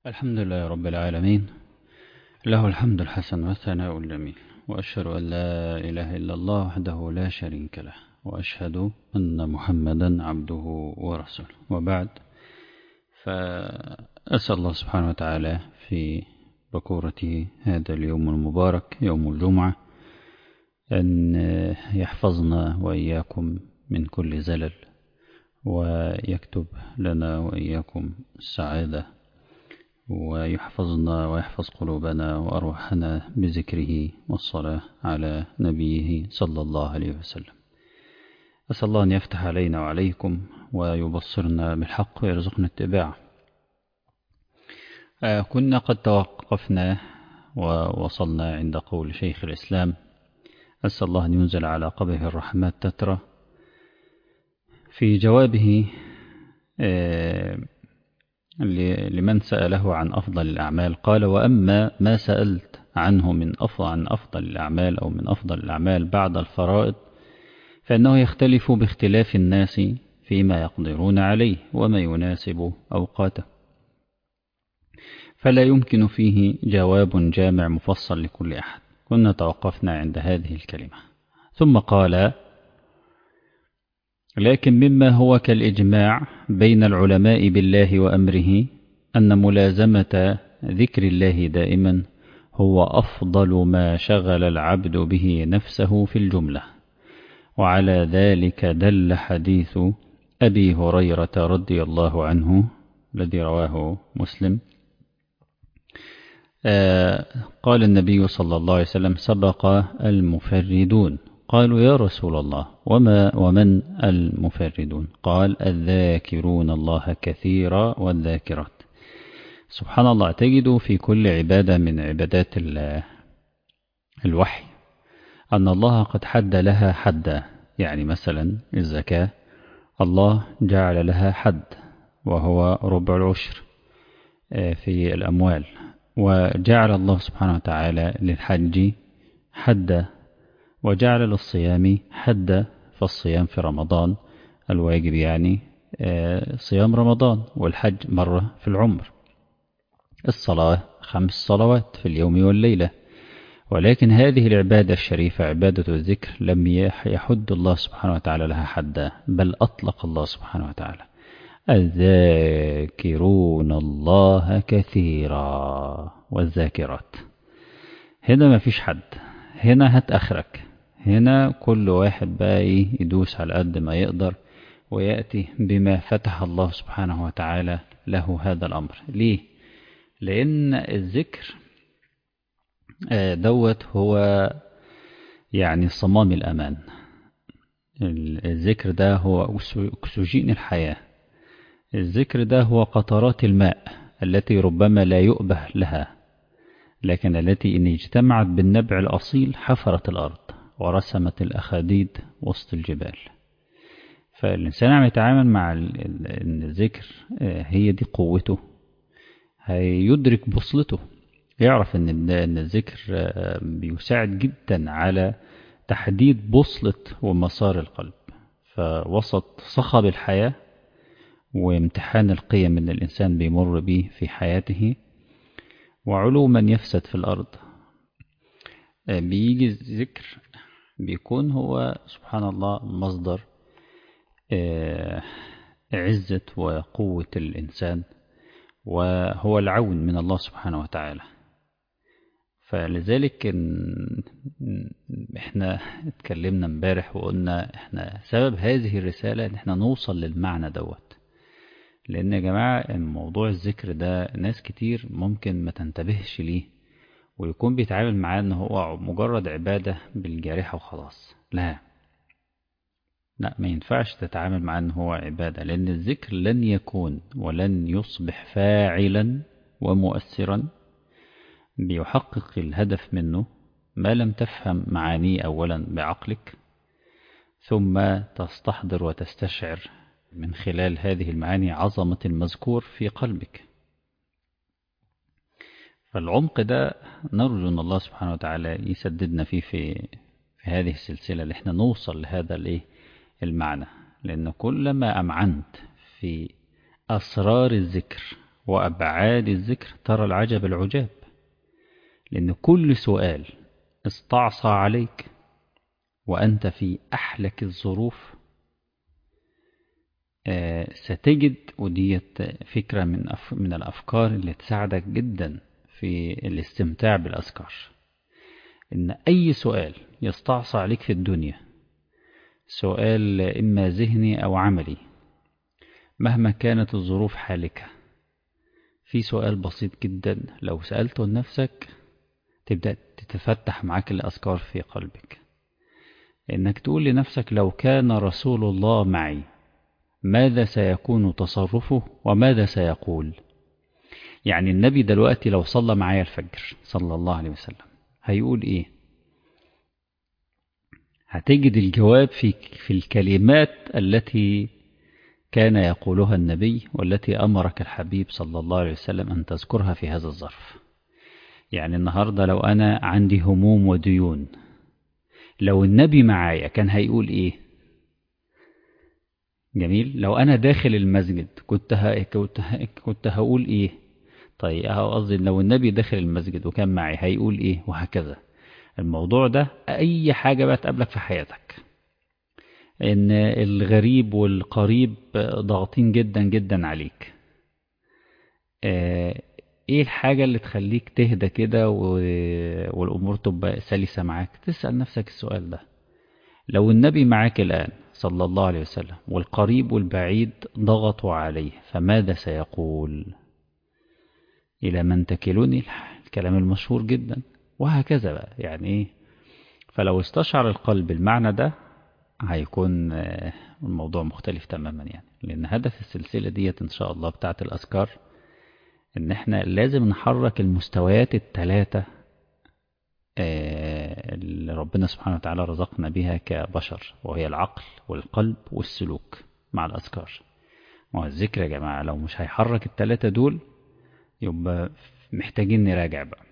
الحمد لله رب العالمين له الحمد الحسن والثناء الجميل وأشهد أن لا إله إلا الله وحده لا شريك له وأشهد أن محمدا عبده ورسوله وبعد فأسأل الله سبحانه وتعالى في بكورة هذا اليوم المبارك يوم الجمعة أن يحفظنا وإياكم من كل زلل ويكتب لنا وإياكم السعادة ويحفظنا ويحفظ قلوبنا وأرواحنا بذكره والصلاة على نبيه صلى الله عليه وسلم أسأل الله أن يفتح علينا وعليكم ويبصرنا بالحق ويرزقنا اتباعه كنا قد توقفنا ووصلنا عند قول شيخ الإسلام أسأل الله أن ينزل على قبره الرحمات تترى في جوابه لمن سأله عن أفضل الأعمال قال وأما ما سألت عنه من أفضل عن أفضل الأعمال أو من أفضل الأعمال بعد الفرائض فإنه يختلف باختلاف الناس فيما يقدرون عليه وما يناسب أوقاته فلا يمكن فيه جواب جامع مفصل لكل أحد كنا توقفنا عند هذه الكلمة ثم قال لكن مما هو كالإجماع بين العلماء بالله وأمره أن ملازمة ذكر الله دائما هو أفضل ما شغل العبد به نفسه في الجملة وعلى ذلك دل حديث أبي هريرة رضي الله عنه الذي رواه مسلم قال النبي صلى الله عليه وسلم سبق المفردون قالوا يا رسول الله وما ومن المفردون قال الذاكرون الله كثيرا والذاكرات سبحان الله تجد في كل عبادة من عبادات الوحي أن الله قد حد لها حدا يعني مثلا الزكاة الله جعل لها حد وهو ربع العشر في الأموال وجعل الله سبحانه وتعالى للحج حدا وجعل للصيام حدا فالصيام في رمضان الواجب يعني صيام رمضان والحج مرة في العمر الصلاة خمس صلوات في اليوم والليلة ولكن هذه العبادة الشريفة عبادة الذكر لم يحد الله سبحانه وتعالى لها حدا بل أطلق الله سبحانه وتعالى الذاكرون الله كثيرا والذاكرات هنا ما فيش حد هنا هات أخرك هنا كل واحد بقى يدوس على قد ما يقدر ويأتي بما فتح الله سبحانه وتعالى له هذا الأمر ليه؟ لأن الذكر دوت هو يعني صمام الأمان الذكر ده هو أكسجين الحياة الذكر ده هو قطرات الماء التي ربما لا يؤبه لها لكن التي إن اجتمعت بالنبع الأصيل حفرت الأرض ورسمت الأخاديد وسط الجبال فالإنسان عم يتعامل مع الذكر هي دي قوته هيدرك بوصلته يعرف ان الذكر بيساعد جدا على تحديد بوصلة ومسار القلب فوسط صخب الحياة وامتحان القيم اللي الإنسان بيمر به في حياته وعلو من يفسد في الأرض بيجي الذكر بيكون هو سبحان الله مصدر عزة وقوة الإنسان وهو العون من الله سبحانه وتعالى فلذلك احنا اتكلمنا امبارح وقلنا احنا سبب هذه الرسالة ان احنا نوصل للمعنى دوت لان يا جماعة موضوع الذكر ده ناس كتير ممكن ما تنتبهش ليه ويكون بيتعامل معاه ان هو مجرد عبادة بالجارحة وخلاص لا لا ما ينفعش تتعامل معاه ان هو عبادة لان الذكر لن يكون ولن يصبح فاعلا ومؤثرا بيحقق الهدف منه ما لم تفهم معانيه أولا بعقلك ثم تستحضر وتستشعر من خلال هذه المعاني عظمة المذكور في قلبك فالعمق ده نرجو أن الله سبحانه وتعالى يسددنا فيه في, في هذه السلسلة اللي احنا نوصل لهذا الايه المعنى لأن كلما أمعنت في أسرار الذكر وأبعاد الذكر ترى العجب العجاب لأن كل سؤال استعصى عليك وأنت في أحلك الظروف ستجد وديت فكرة من من الأفكار اللي تساعدك جدا في الاستمتاع بالأذكار إن أي سؤال يستعصى عليك في الدنيا سؤال إما ذهني أو عملي مهما كانت الظروف حالكة في سؤال بسيط جدا لو سألته لنفسك تبدأ تتفتح معاك الأذكار في قلبك إنك تقول لنفسك لو كان رسول الله معي ماذا سيكون تصرفه وماذا سيقول يعني النبي دلوقتي لو صلى معايا الفجر صلى الله عليه وسلم هيقول ايه هتجد الجواب في في الكلمات التي كان يقولها النبي والتي أمرك الحبيب صلى الله عليه وسلم أن تذكرها في هذا الظرف يعني النهاردة لو أنا عندي هموم وديون لو النبي معايا كان هيقول إيه جميل لو أنا داخل المسجد كنت ها كنت ها كنت هقول إيه طيب قصدي لو النبي داخل المسجد وكان معي هيقول إيه وهكذا الموضوع ده أي حاجة بقى تقابلك في حياتك ان الغريب والقريب ضاغطين جدا جدا عليك ايه الحاجة اللي تخليك تهدى كده والامور تبقى سلسة معاك تسأل نفسك السؤال ده لو النبي معاك الآن صلى الله عليه وسلم والقريب والبعيد ضغطوا عليه فماذا سيقول إلى من تكلني الكلام المشهور جدا وهكذا بقى يعني ايه فلو استشعر القلب المعنى ده هيكون الموضوع مختلف تماما يعني لأن هدف السلسلة ديت إن شاء الله بتاعت الأذكار إن إحنا لازم نحرك المستويات الثلاثة اللي ربنا سبحانه وتعالى رزقنا بها كبشر وهي العقل والقلب والسلوك مع الأذكار ما الذكر يا جماعة لو مش هيحرك الثلاثة دول يبقى محتاجين نراجع بقى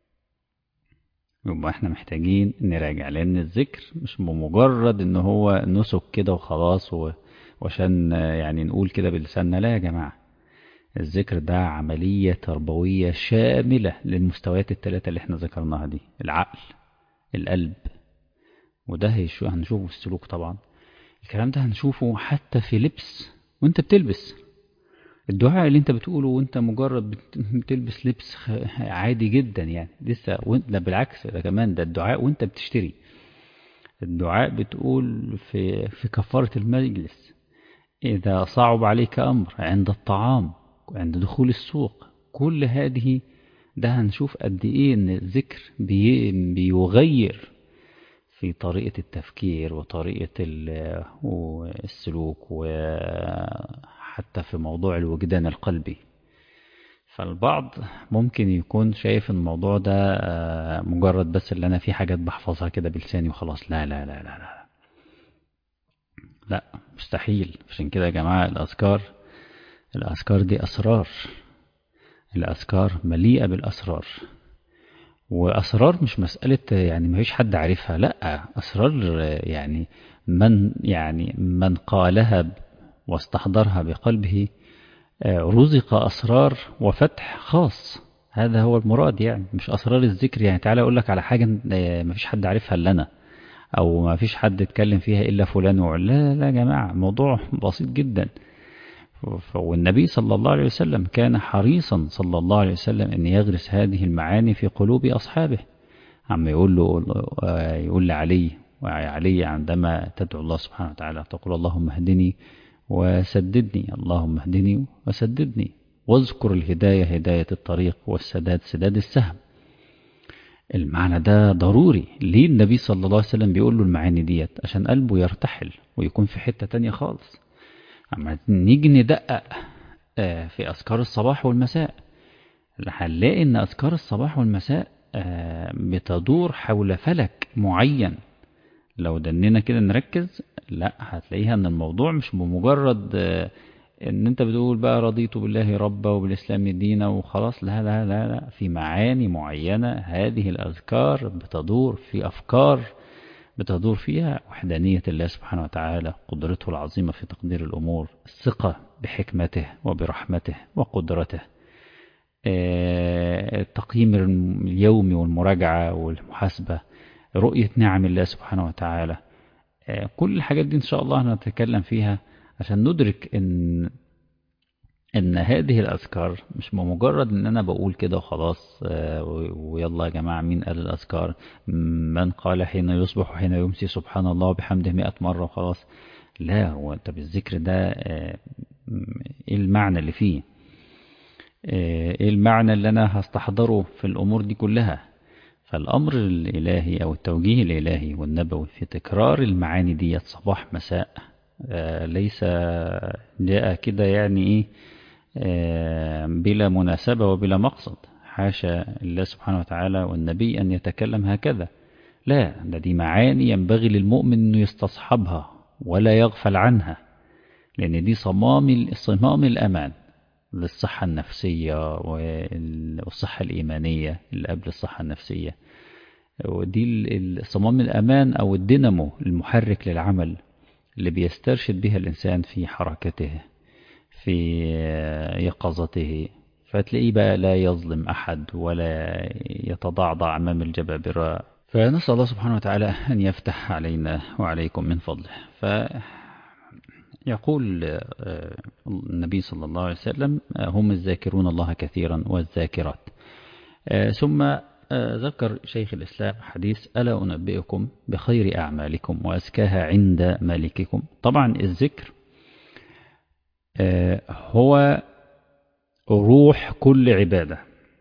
يبقى احنا محتاجين نراجع لان الذكر مش بمجرد ان هو نسك كده وخلاص وعشان يعني نقول كده بلساننا لا يا جماعة الذكر ده عملية تربوية شاملة للمستويات الثلاثة اللي احنا ذكرناها دي العقل القلب وده هنشوفه في السلوك طبعا الكلام ده هنشوفه حتى في لبس وانت بتلبس الدعاء اللي انت بتقوله وانت مجرد بتلبس لبس عادي جدا يعني لسه ده بالعكس ده كمان ده الدعاء وانت بتشتري الدعاء بتقول في في كفارة المجلس إذا صعب عليك أمر عند الطعام عند دخول السوق كل هذه ده هنشوف قد إيه إن الذكر بي بيغير في طريقة التفكير وطريقة السلوك وحتى في موضوع الوجدان القلبي فالبعض ممكن يكون شايف الموضوع ده مجرد بس اللي أنا في حاجات بحفظها كده بلساني وخلاص لا لا لا لا لا لا مستحيل عشان كده يا جماعة الأذكار الأذكار دي أسرار الأذكار مليئة بالأسرار وأسرار مش مسألة يعني ما فيش حد عارفها لا أسرار يعني من يعني من قالها واستحضرها بقلبه رزق أسرار وفتح خاص هذا هو المراد يعني مش أسرار الذكر يعني تعالى أقول لك على حاجة ما فيش حد عارفها إلا أنا أو ما فيش حد اتكلم فيها إلا فلان وعلا لا لا يا جماعة موضوع بسيط جدا والنبي صلى الله عليه وسلم كان حريصا صلى الله عليه وسلم أن يغرس هذه المعاني في قلوب أصحابه عم يقول له يقول لعلي وعلي عندما تدعو الله سبحانه وتعالى تقول اللهم اهدني وسددني اللهم اهدني وسددني واذكر الهداية هداية الطريق والسداد سداد السهم المعنى ده ضروري ليه النبي صلى الله عليه وسلم بيقول له المعاني ديت عشان قلبه يرتحل ويكون في حتة تانية خالص اما نيجي ندقق في أذكار الصباح والمساء هنلاقي ان أذكار الصباح والمساء بتدور حول فلك معين لو دننا كده نركز لا هتلاقيها ان الموضوع مش بمجرد ان انت بتقول بقى رضيت بالله ربا وبالاسلام دينا وخلاص لا لا لا لا في معاني معينة هذه الاذكار بتدور في افكار بتدور فيها وحدانية الله سبحانه وتعالى قدرته العظيمة في تقدير الامور الثقة بحكمته وبرحمته وقدرته التقييم اليومي والمراجعة والمحاسبة رؤية نعم الله سبحانه وتعالى كل الحاجات دي إن شاء الله هنتكلم فيها عشان ندرك إن إن هذه الأذكار مش بمجرد إن أنا بقول كده وخلاص ويلا يا جماعة مين قال الأذكار من قال حين يصبح وحين يمسي سبحان الله وبحمده مئة مرة وخلاص لا هو طب الذكر ده إيه المعنى اللي فيه إيه المعنى اللي أنا هستحضره في الأمور دي كلها فالأمر الإلهي أو التوجيه الإلهي والنبوي في تكرار المعاني دي صباح مساء ليس جاء كده يعني إيه بلا مناسبة وبلا مقصد حاشا الله سبحانه وتعالى والنبي أن يتكلم هكذا لا ده دي معاني ينبغي للمؤمن أنه يستصحبها ولا يغفل عنها لأن دي صمام صمام الأمان للصحة النفسية والصحة الإيمانية اللي قبل الصحة النفسية ودي صمام الأمان أو الدينامو المحرك للعمل اللي بيسترشد بها الإنسان في حركته في يقظته فتلاقيه بقى لا يظلم أحد ولا يتضعضع أمام الجبابرة فنسأل الله سبحانه وتعالى أن يفتح علينا وعليكم من فضله ف يقول النبي صلى الله عليه وسلم هم الذاكرون الله كثيرا والذاكرات ثم ذكر شيخ الإسلام حديث ألا أنبئكم بخير أعمالكم وأزكاها عند مالككم طبعا الذكر هو روح كل عبادة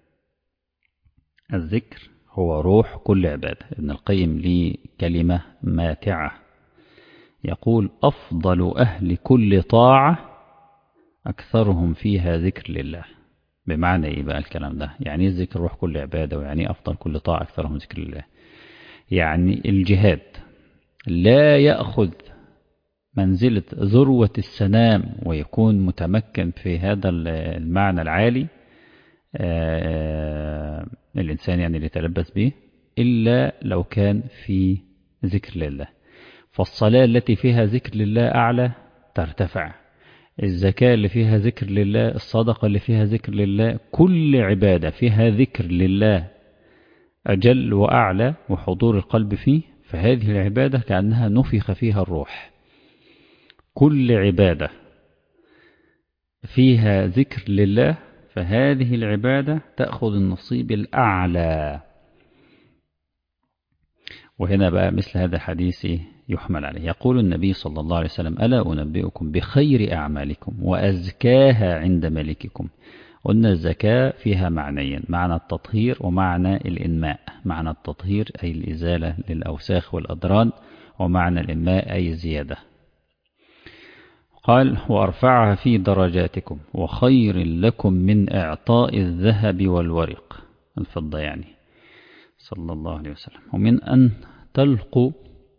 الذكر هو روح كل عبادة ابن القيم ليه كلمة ماتعة يقول أفضل أهل كل طاعة أكثرهم فيها ذكر لله بمعنى إيه بقى الكلام ده يعني الذكر روح كل عبادة ويعني أفضل كل طاعة أكثرهم ذكر لله يعني الجهاد لا يأخذ منزلة ذروة السنام ويكون متمكن في هذا المعنى العالي الإنسان يعني اللي يتلبس به إلا لو كان في ذكر لله فالصلاة التي فيها ذكر لله أعلى ترتفع الزكاة اللي فيها ذكر لله الصدقة اللي فيها ذكر لله كل عبادة فيها ذكر لله أجل وأعلى وحضور القلب فيه فهذه العبادة كأنها نفخ فيها الروح كل عبادة فيها ذكر لله فهذه العبادة تأخذ النصيب الأعلى وهنا بقى مثل هذا الحديث يحمل عليه يقول النبي صلى الله عليه وسلم ألا أنبئكم بخير أعمالكم وأزكاها عند ملككم قلنا الزكاة فيها معنيين معنى التطهير ومعنى الإنماء معنى التطهير أي الإزالة للأوساخ والأدران ومعنى الإنماء أي الزيادة قال وأرفعها في درجاتكم وخير لكم من إعطاء الذهب والورق الفضة يعني صلى الله عليه وسلم ومن أن تلقوا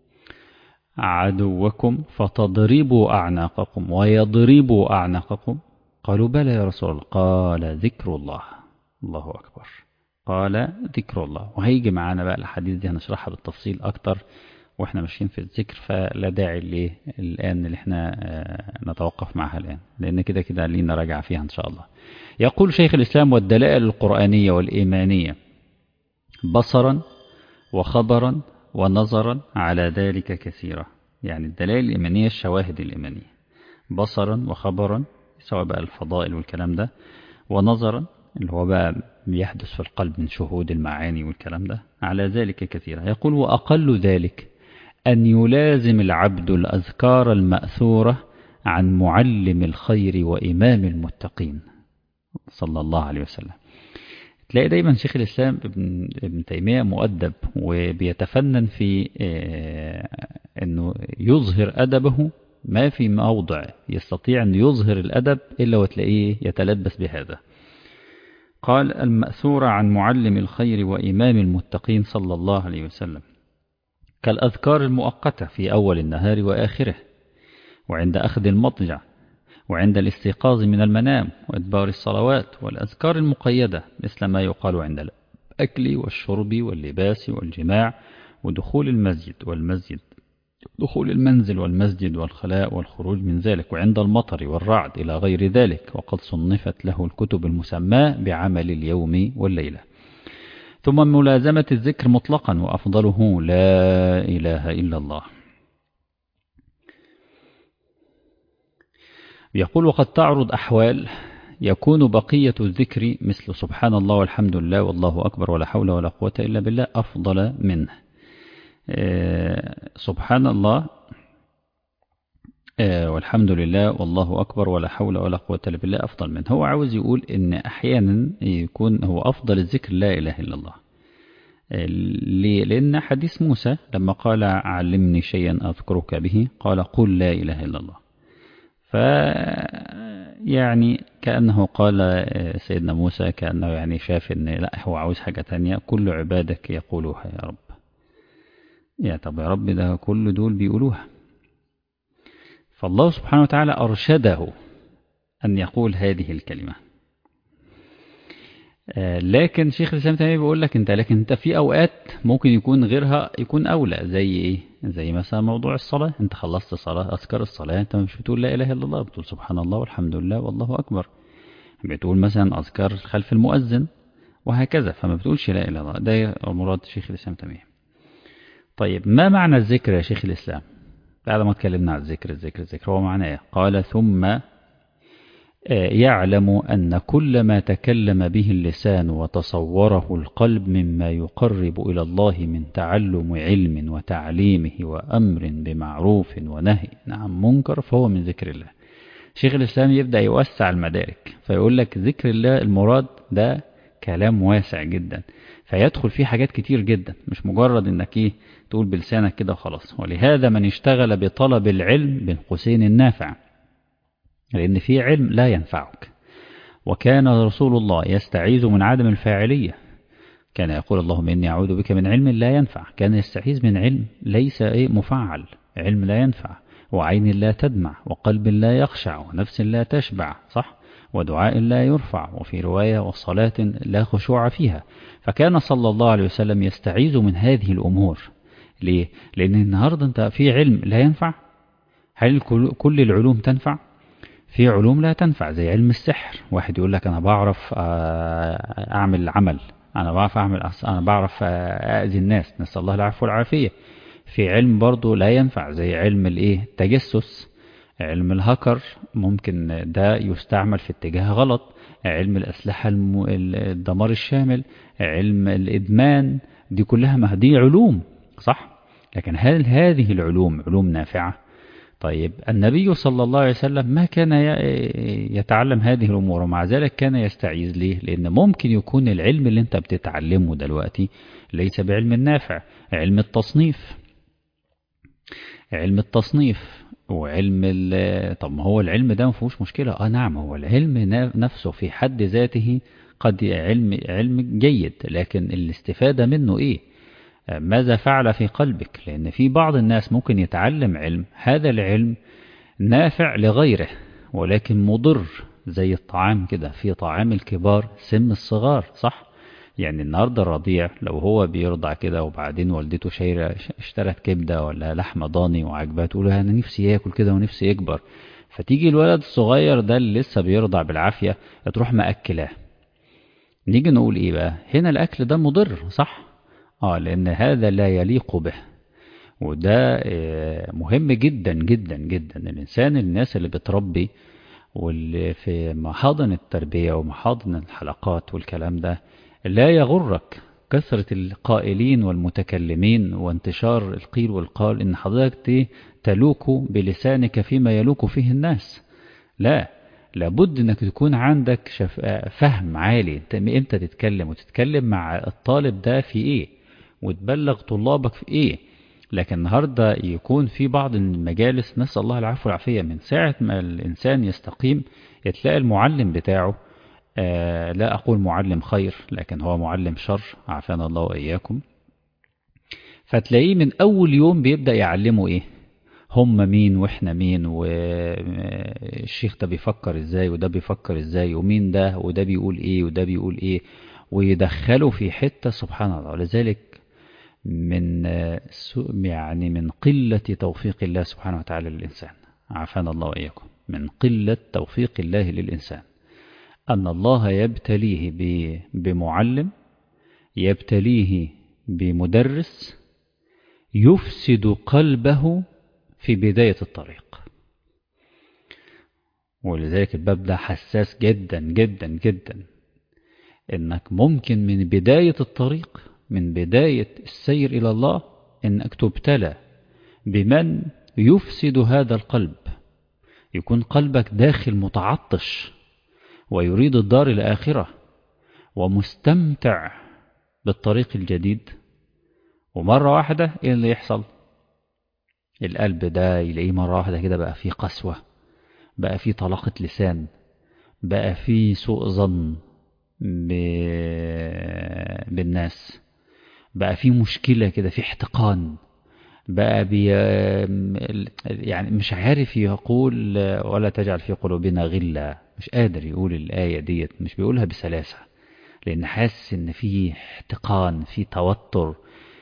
عدوكم فتضربوا أعناقكم ويضربوا أعناقكم قالوا بلى يا رسول الله قال ذكر الله الله أكبر قال ذكر الله وهيجي معانا بقى الحديث دي هنشرحها بالتفصيل أكتر واحنا ماشيين في الذكر فلا داعي ليه الآن اللي احنا نتوقف معها الآن لأن كده كده لينا راجع فيها إن شاء الله يقول شيخ الإسلام والدلائل القرآنية والإيمانية بصرا وخبرا ونظرا على ذلك كثيرة يعني الدلائل الإيمانية الشواهد الإيمانية بصرا وخبرا سواء بقى الفضائل والكلام ده ونظرا اللي هو بقى بيحدث في القلب من شهود المعاني والكلام ده على ذلك كثيرا يقول وأقل ذلك أن يلازم العبد الأذكار المأثورة عن معلم الخير وإمام المتقين صلى الله عليه وسلم تلاقي دايما شيخ الإسلام ابن, ابن تيمية مؤدب وبيتفنن في أنه يظهر أدبه ما في موضع يستطيع أن يظهر الأدب إلا وتلاقيه يتلبس بهذا قال المأثورة عن معلم الخير وإمام المتقين صلى الله عليه وسلم كالأذكار المؤقتة في أول النهار وآخره وعند أخذ المضجع وعند الاستيقاظ من المنام وإدبار الصلوات والأذكار المقيدة مثل ما يقال عند الأكل والشرب واللباس والجماع ودخول المسجد والمسجد دخول المنزل والمسجد والخلاء والخروج من ذلك وعند المطر والرعد إلى غير ذلك وقد صنفت له الكتب المسماة بعمل اليوم والليلة ثم ملازمة الذكر مطلقا وأفضله لا إله إلا الله يقول وقد تعرض أحوال يكون بقية الذكر مثل سبحان الله والحمد لله والله أكبر ولا حول ولا قوة إلا بالله أفضل منه سبحان الله والحمد لله والله أكبر ولا حول ولا قوة إلا بالله أفضل منه هو عاوز يقول إن أحيانا يكون هو أفضل الذكر لا إله إلا الله لأن حديث موسى لما قال علمني شيئا أذكرك به قال قل لا إله إلا الله ف يعني كأنه قال سيدنا موسى كأنه يعني شاف إن لا هو عاوز حاجة تانية كل عبادك يقولوها يا رب يا طب يا رب ده كل دول بيقولوها فالله سبحانه وتعالى أرشده أن يقول هذه الكلمة لكن شيخ الإسلام تيمية بيقول لك أنت لكن أنت في أوقات ممكن يكون غيرها يكون أولى زي إيه زي مثلا موضوع الصلاة أنت خلصت صلاة أذكار الصلاة أنت مش بتقول لا إله إلا الله بتقول سبحان الله والحمد لله والله أكبر بتقول مثلا أذكار خلف المؤذن وهكذا فما بتقولش لا إله إلا الله ده مراد شيخ الإسلام تيمية طيب ما معنى الذكر يا شيخ الإسلام بعد ما اتكلمنا عن الذكر الذكر الذكر هو معناه ايه قال ثم يعلم أن كل ما تكلم به اللسان وتصوره القلب مما يقرب إلى الله من تعلم علم وتعليمه وأمر بمعروف ونهي عن منكر فهو من ذكر الله شيخ الإسلام يبدأ يوسع المدارك فيقول لك ذكر الله المراد ده كلام واسع جدا فيدخل فيه حاجات كتير جدا مش مجرد انك ايه تقول بلسانك كده وخلاص ولهذا من اشتغل بطلب العلم بين قوسين النافع لأن في علم لا ينفعك وكان رسول الله يستعيذ من عدم الفاعلية كان يقول اللهم إني أعوذ بك من علم لا ينفع كان يستعيذ من علم ليس إيه مفعل علم لا ينفع وعين لا تدمع وقلب لا يخشع ونفس لا تشبع صح ودعاء لا يرفع وفي رواية وصلاة لا خشوع فيها فكان صلى الله عليه وسلم يستعيذ من هذه الأمور ليه؟ لأن النهاردة أنت في علم لا ينفع هل كل العلوم تنفع؟ في علوم لا تنفع زي علم السحر واحد يقول لك أنا بعرف أعمل عمل أنا بعرف أعمل أنا بعرف أذي الناس نسأل الله العفو والعافية في علم برضه لا ينفع زي علم الإيه التجسس علم الهكر ممكن ده يستعمل في اتجاه غلط علم الأسلحة الم... الدمار الشامل علم الإدمان دي كلها ما دي علوم صح لكن هل هذه العلوم علوم نافعة طيب النبي صلى الله عليه وسلم ما كان يتعلم هذه الأمور ومع ذلك كان يستعيذ ليه لأن ممكن يكون العلم اللي انت بتتعلمه دلوقتي ليس بعلم نافع علم التصنيف علم التصنيف وعلم طب ما هو العلم ده ما فيهوش مشكلة اه نعم هو العلم نفسه في حد ذاته قد علم علم جيد لكن الاستفادة منه ايه ماذا فعل في قلبك لأن في بعض الناس ممكن يتعلم علم هذا العلم نافع لغيره ولكن مضر زي الطعام كده في طعام الكبار سم الصغار صح يعني النهاردة الرضيع لو هو بيرضع كده وبعدين والدته شايرة اشترت كبدة ولا لحمة ضاني وعجبها تقول أنا نفسي ياكل كده ونفسي يكبر فتيجي الولد الصغير ده اللي لسه بيرضع بالعافية تروح مأكلاه نيجي نقول ايه بقى هنا الأكل ده مضر صح اه لأن هذا لا يليق به وده مهم جدا جدا جدا الإنسان الناس اللي بتربي واللي في محاضن التربية ومحاضن الحلقات والكلام ده لا يغرك كثرة القائلين والمتكلمين وانتشار القيل والقال إن حضرتك تلوك بلسانك فيما يلوك فيه الناس لا لابد انك تكون عندك شف... فهم عالي انت امتى تتكلم وتتكلم مع الطالب ده في ايه وتبلغ طلابك في ايه لكن النهاردة يكون في بعض المجالس نسأل الله العفو والعافية من ساعة ما الإنسان يستقيم يتلاقي المعلم بتاعه آه لا أقول معلم خير لكن هو معلم شر عافانا الله وإياكم فتلاقيه من أول يوم بيبدأ يعلمه إيه هم مين وإحنا مين والشيخ ده بيفكر إزاي وده بيفكر إزاي ومين ده وده بيقول إيه وده بيقول إيه ويدخله في حتة سبحان الله ولذلك من يعني من قلة توفيق الله سبحانه وتعالى للإنسان عافانا الله وإياكم من قلة توفيق الله للإنسان أن الله يبتليه بمعلم يبتليه بمدرس يفسد قلبه في بداية الطريق ولذلك الباب ده حساس جدا جدا جدا انك ممكن من بداية الطريق من بداية السير إلى الله انك تبتلى بمن يفسد هذا القلب يكون قلبك داخل متعطش ويريد الدار الآخرة ومستمتع بالطريق الجديد ومرة واحدة ايه اللي يحصل القلب ده يلاقيه مرة واحدة كده بقى فيه قسوة بقى فيه طلاقة لسان بقى فيه سوء ظن بالناس بقى فيه مشكلة كده في احتقان بقى بي يعني مش عارف يقول ولا تجعل في قلوبنا غلة مش قادر يقول الآية ديت مش بيقولها بسلاسة لأن حاسس إن في احتقان في توتر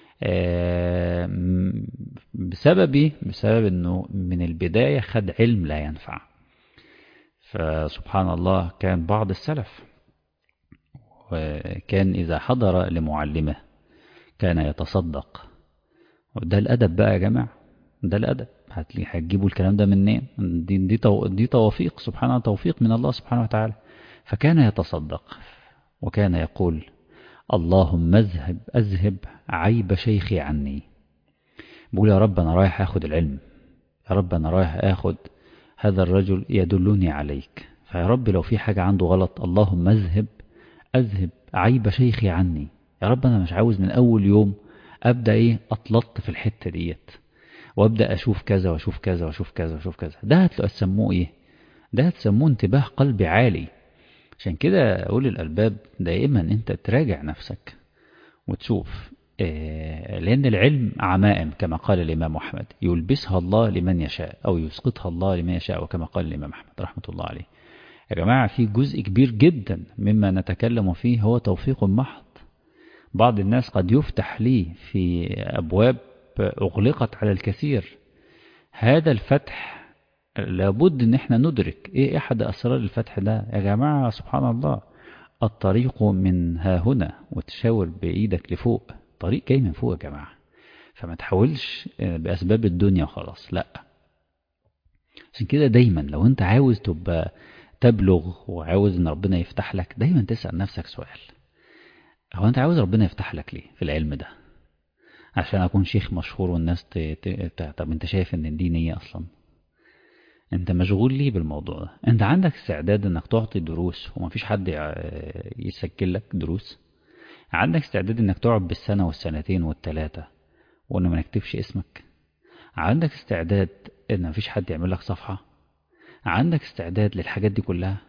بسبب ايه؟ بسبب انه من البداية خد علم لا ينفع فسبحان الله كان بعض السلف وكان إذا حضر لمعلمه كان يتصدق وده الأدب بقى يا جماعة ده الأدب هتجيبوا الكلام ده منين دي, دي, دي توفيق سبحانه توفيق من الله سبحانه وتعالى فكان يتصدق وكان يقول اللهم اذهب أذهب عيب شيخي عني بقول يا رب أنا رايح أخد العلم يا رب أنا رايح أخد هذا الرجل يدلني عليك فيا رب لو في حاجة عنده غلط اللهم اذهب أذهب عيب شيخي عني يا رب أنا مش عاوز من أول يوم أبدأ إيه أطلط في الحتة ديت وأبدأ أشوف كذا وأشوف كذا وأشوف كذا وأشوف كذا ده هتسموه إيه ده هتسموه انتباه قلبي عالي عشان كده أقول الألباب دائما أنت تراجع نفسك وتشوف لأن العلم عمائم كما قال الإمام أحمد يلبسها الله لمن يشاء أو يسقطها الله لمن يشاء وكما قال الإمام أحمد رحمة الله عليه يا جماعة في جزء كبير جدا مما نتكلم فيه هو توفيق محض بعض الناس قد يفتح لي في أبواب أغلقت على الكثير هذا الفتح لابد ان احنا ندرك ايه احد اسرار الفتح ده يا جماعة سبحان الله الطريق من ها هنا وتشاور بايدك لفوق طريق جاي من فوق يا جماعة فما تحاولش باسباب الدنيا خلاص لا عشان كده دايما لو انت عاوز تبقى تبلغ وعاوز ان ربنا يفتح لك دايما تسأل نفسك سؤال هو انت عاوز ربنا يفتح لك ليه في العلم ده عشان اكون شيخ مشهور والناس ت... ت... طب انت شايف ان دي نية اصلا انت مشغول ليه بالموضوع ده انت عندك استعداد انك تعطي دروس ومفيش حد يسجل لك دروس عندك استعداد انك تقعد بالسنة والسنتين والتلاتة وانه ما نكتبش اسمك عندك استعداد ان مفيش حد يعمل لك صفحة عندك استعداد للحاجات دي كلها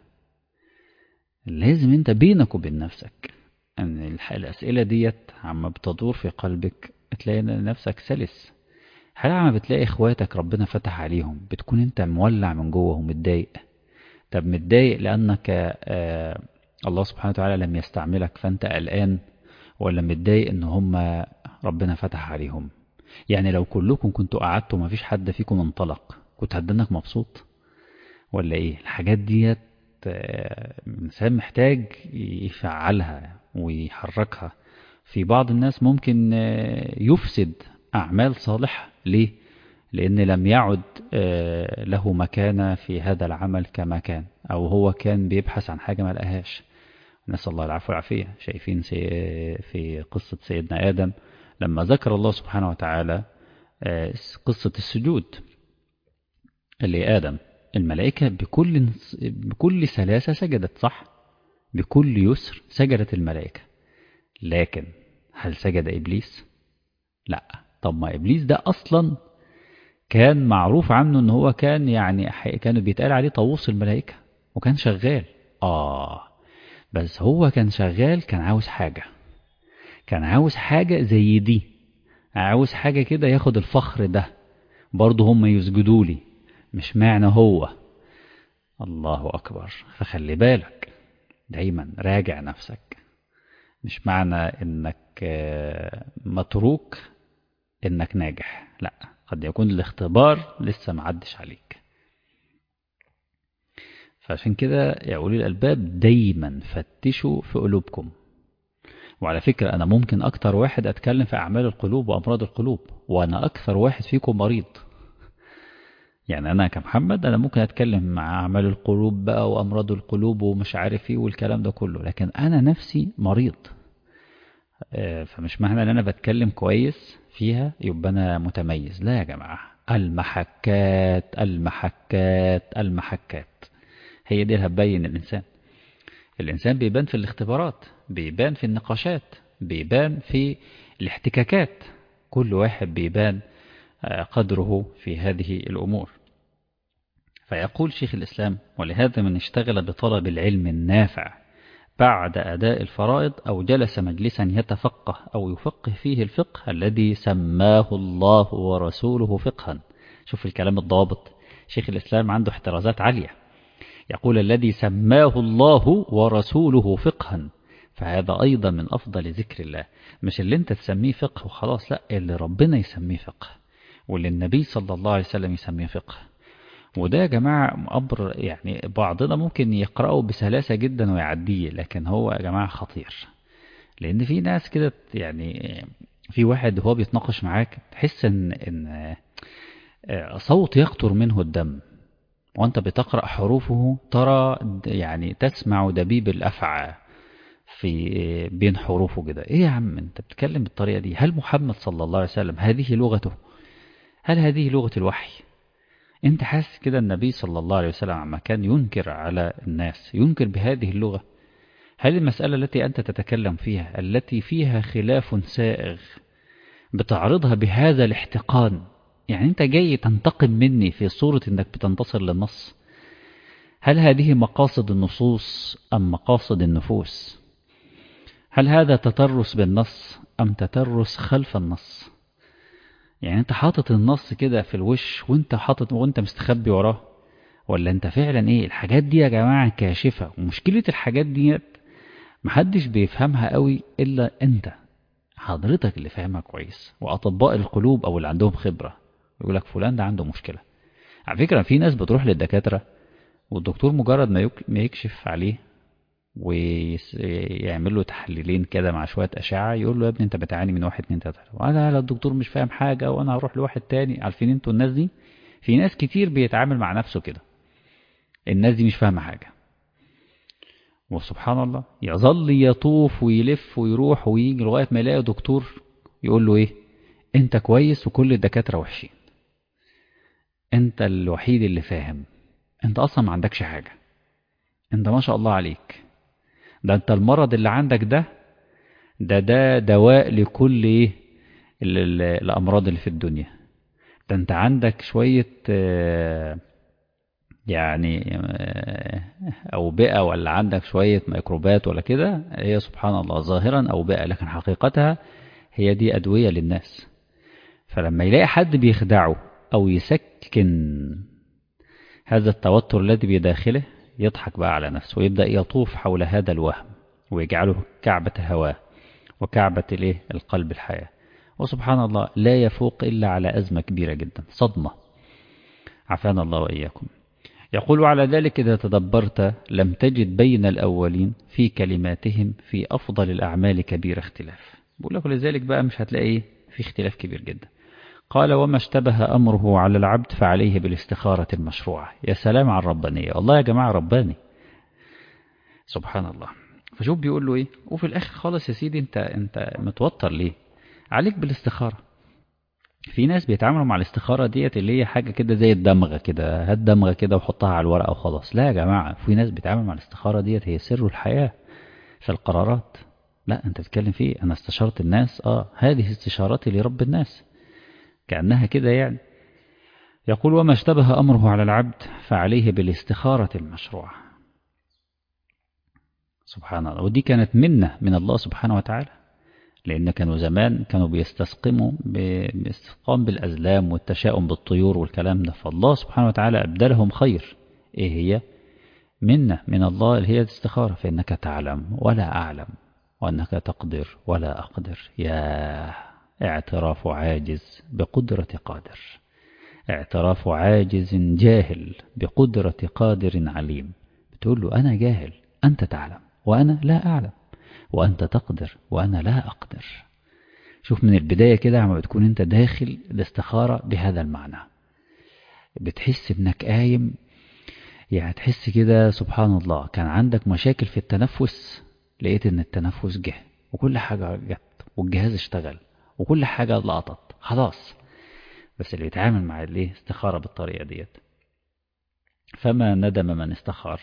لازم انت بينك وبين نفسك ان الاسئلة ديت عما بتدور في قلبك تلاقي نفسك سلس هل عم بتلاقي اخواتك ربنا فتح عليهم بتكون انت مولع من جوه ومتضايق طب متضايق لانك آه الله سبحانه وتعالى لم يستعملك فانت قلقان ولا متضايق ان هم ربنا فتح عليهم يعني لو كلكم كنتوا قعدتوا ما فيش حد فيكم انطلق كنت هتدنك مبسوط ولا ايه الحاجات ديت الانسان محتاج يفعلها ويحركها في بعض الناس ممكن يفسد أعمال صالحة ليه؟ لأن لم يعد له مكانة في هذا العمل كما كان أو هو كان بيبحث عن حاجة ما لقاهاش نسأل الله العفو والعافية شايفين في قصة سيدنا آدم لما ذكر الله سبحانه وتعالى قصة السجود اللي آدم الملائكة بكل بكل سلاسة سجدت صح بكل يسر سجدت الملائكة لكن هل سجد إبليس لا طب ما إبليس ده أصلا كان معروف عنه ان هو كان يعني كانوا بيتقال عليه طاووس الملائكة وكان شغال آه بس هو كان شغال كان عاوز حاجة كان عاوز حاجة زي دي عاوز حاجة كده ياخد الفخر ده برضه هم يسجدوا لي مش معنى هو الله أكبر فخلي بالك دايما راجع نفسك مش معنى انك متروك انك ناجح لا قد يكون الاختبار لسه معدش عليك فعشان كده يا أولي الألباب دايما فتشوا في قلوبكم وعلى فكرة أنا ممكن أكتر واحد أتكلم في أعمال القلوب وأمراض القلوب وأنا أكثر واحد فيكم مريض يعني أنا كمحمد أنا ممكن أتكلم مع أعمال القلوب بقى وأمراض القلوب ومش عارف إيه والكلام ده كله لكن أنا نفسي مريض فمش معنى أن أنا بتكلم كويس فيها يبقى أنا متميز لا يا جماعة المحكات المحكات المحكات هي دي اللي هتبين الإنسان الإنسان بيبان في الاختبارات بيبان في النقاشات بيبان في الاحتكاكات كل واحد بيبان قدره في هذه الأمور فيقول شيخ الإسلام ولهذا من اشتغل بطلب العلم النافع بعد أداء الفرائض أو جلس مجلسا يتفقه أو يفقه فيه الفقه الذي سماه الله ورسوله فقها شوف الكلام الضابط شيخ الإسلام عنده احترازات عالية يقول الذي سماه الله ورسوله فقها فهذا أيضا من أفضل ذكر الله مش اللي انت تسميه فقه وخلاص لا اللي ربنا يسميه فقه واللي النبي صلى الله عليه وسلم يسميه فقه وده يا جماعة أمر يعني بعضنا ممكن يقرأه بسلاسة جدا ويعديه لكن هو يا جماعة خطير لأن في ناس كده يعني في واحد وهو بيتناقش معاك تحس إن, إن صوت يقطر منه الدم وأنت بتقرأ حروفه ترى يعني تسمع دبيب الأفعى في بين حروفه كده إيه يا عم أنت بتتكلم بالطريقة دي هل محمد صلى الله عليه وسلم هذه لغته هل هذه لغة الوحي انت حاسس كده النبي صلى الله عليه وسلم عما كان ينكر على الناس ينكر بهذه اللغة هل المسألة التي أنت تتكلم فيها التي فيها خلاف سائغ بتعرضها بهذا الاحتقان يعني أنت جاي تنتقم مني في صورة أنك بتنتصر للنص هل هذه مقاصد النصوص أم مقاصد النفوس هل هذا تترس بالنص أم تترس خلف النص يعني انت حاطط النص كده في الوش وانت حاطط وانت مستخبي وراه ولا انت فعلا ايه الحاجات دي يا جماعة كاشفة ومشكلة الحاجات ديت محدش بيفهمها قوي الا انت حضرتك اللي فاهمها كويس واطباء القلوب او اللي عندهم خبرة يقول لك فلان ده عنده مشكلة على فكرة في ناس بتروح للدكاترة والدكتور مجرد ما يكشف عليه ويعمل له تحليلين كده مع شوية أشعة يقول له يا ابني أنت بتعاني من واحد اتنين تلاتة وأنا لا الدكتور مش فاهم حاجة وأنا هروح لواحد تاني عارفين أنتوا الناس دي في ناس كتير بيتعامل مع نفسه كده الناس دي مش فاهمة حاجة وسبحان الله يظل يطوف ويلف ويروح ويجي لغاية ما يلاقي دكتور يقول له إيه أنت كويس وكل الدكاترة وحشين أنت الوحيد اللي فاهم أنت أصلا ما عندكش حاجة أنت ما شاء الله عليك ده انت المرض اللي عندك ده ده ده دواء لكل ايه الامراض اللي في الدنيا ده انت عندك شوية يعني أوبئة ولا عندك شوية ميكروبات ولا كده هي سبحان الله ظاهرا أوبئة لكن حقيقتها هي دي أدوية للناس فلما يلاقي حد بيخدعه أو يسكن هذا التوتر الذي بداخله يضحك بقى على نفسه ويبدأ يطوف حول هذا الوهم ويجعله كعبة هواه وكعبة الايه القلب الحياة وسبحان الله لا يفوق إلا على أزمة كبيرة جدا صدمة عافانا الله وإياكم يقول على ذلك إذا تدبرت لم تجد بين الأولين في كلماتهم في أفضل الأعمال كبير اختلاف بقول لك لذلك بقى مش هتلاقي في اختلاف كبير جدا قال وما اشتبه أمره على العبد فعليه بالاستخارة المشروعة يا سلام على الربانية والله يا جماعة رباني سبحان الله فشوف بيقول له ايه وفي الاخر خالص يا سيدي انت انت متوتر ليه عليك بالاستخارة في ناس بيتعاملوا مع الاستخارة ديت اللي هي حاجة كده زي الدمغة كده هات دمغة كده وحطها على الورقة وخلاص لا يا جماعة في ناس بيتعامل مع الاستخارة ديت هي سر الحياة في القرارات لا انت تتكلم فيه انا استشرت الناس اه هذه استشارتي لرب الناس كأنها كده يعني يقول وما اشتبه أمره على العبد فعليه بالاستخارة المشروعة سبحان الله ودي كانت منة من الله سبحانه وتعالى لأن كانوا زمان كانوا بيستسقموا باستسقام بالأزلام والتشاؤم بالطيور والكلام ده فالله سبحانه وتعالى أبدلهم خير إيه هي منة من الله اللي هي الاستخارة فإنك تعلم ولا أعلم وأنك تقدر ولا أقدر يا اعتراف عاجز بقدرة قادر اعتراف عاجز جاهل بقدرة قادر عليم بتقول له أنا جاهل أنت تعلم وأنا لا أعلم وأنت تقدر وأنا لا أقدر شوف من البداية كده عم بتكون أنت داخل الاستخارة بهذا المعنى بتحس إنك قايم يعني تحس كده سبحان الله كان عندك مشاكل في التنفس لقيت إن التنفس جه وكل حاجة جت والجهاز اشتغل وكل حاجة لقطت خلاص بس اللي يتعامل مع الايه استخارة بالطريقة ديت فما ندم من استخار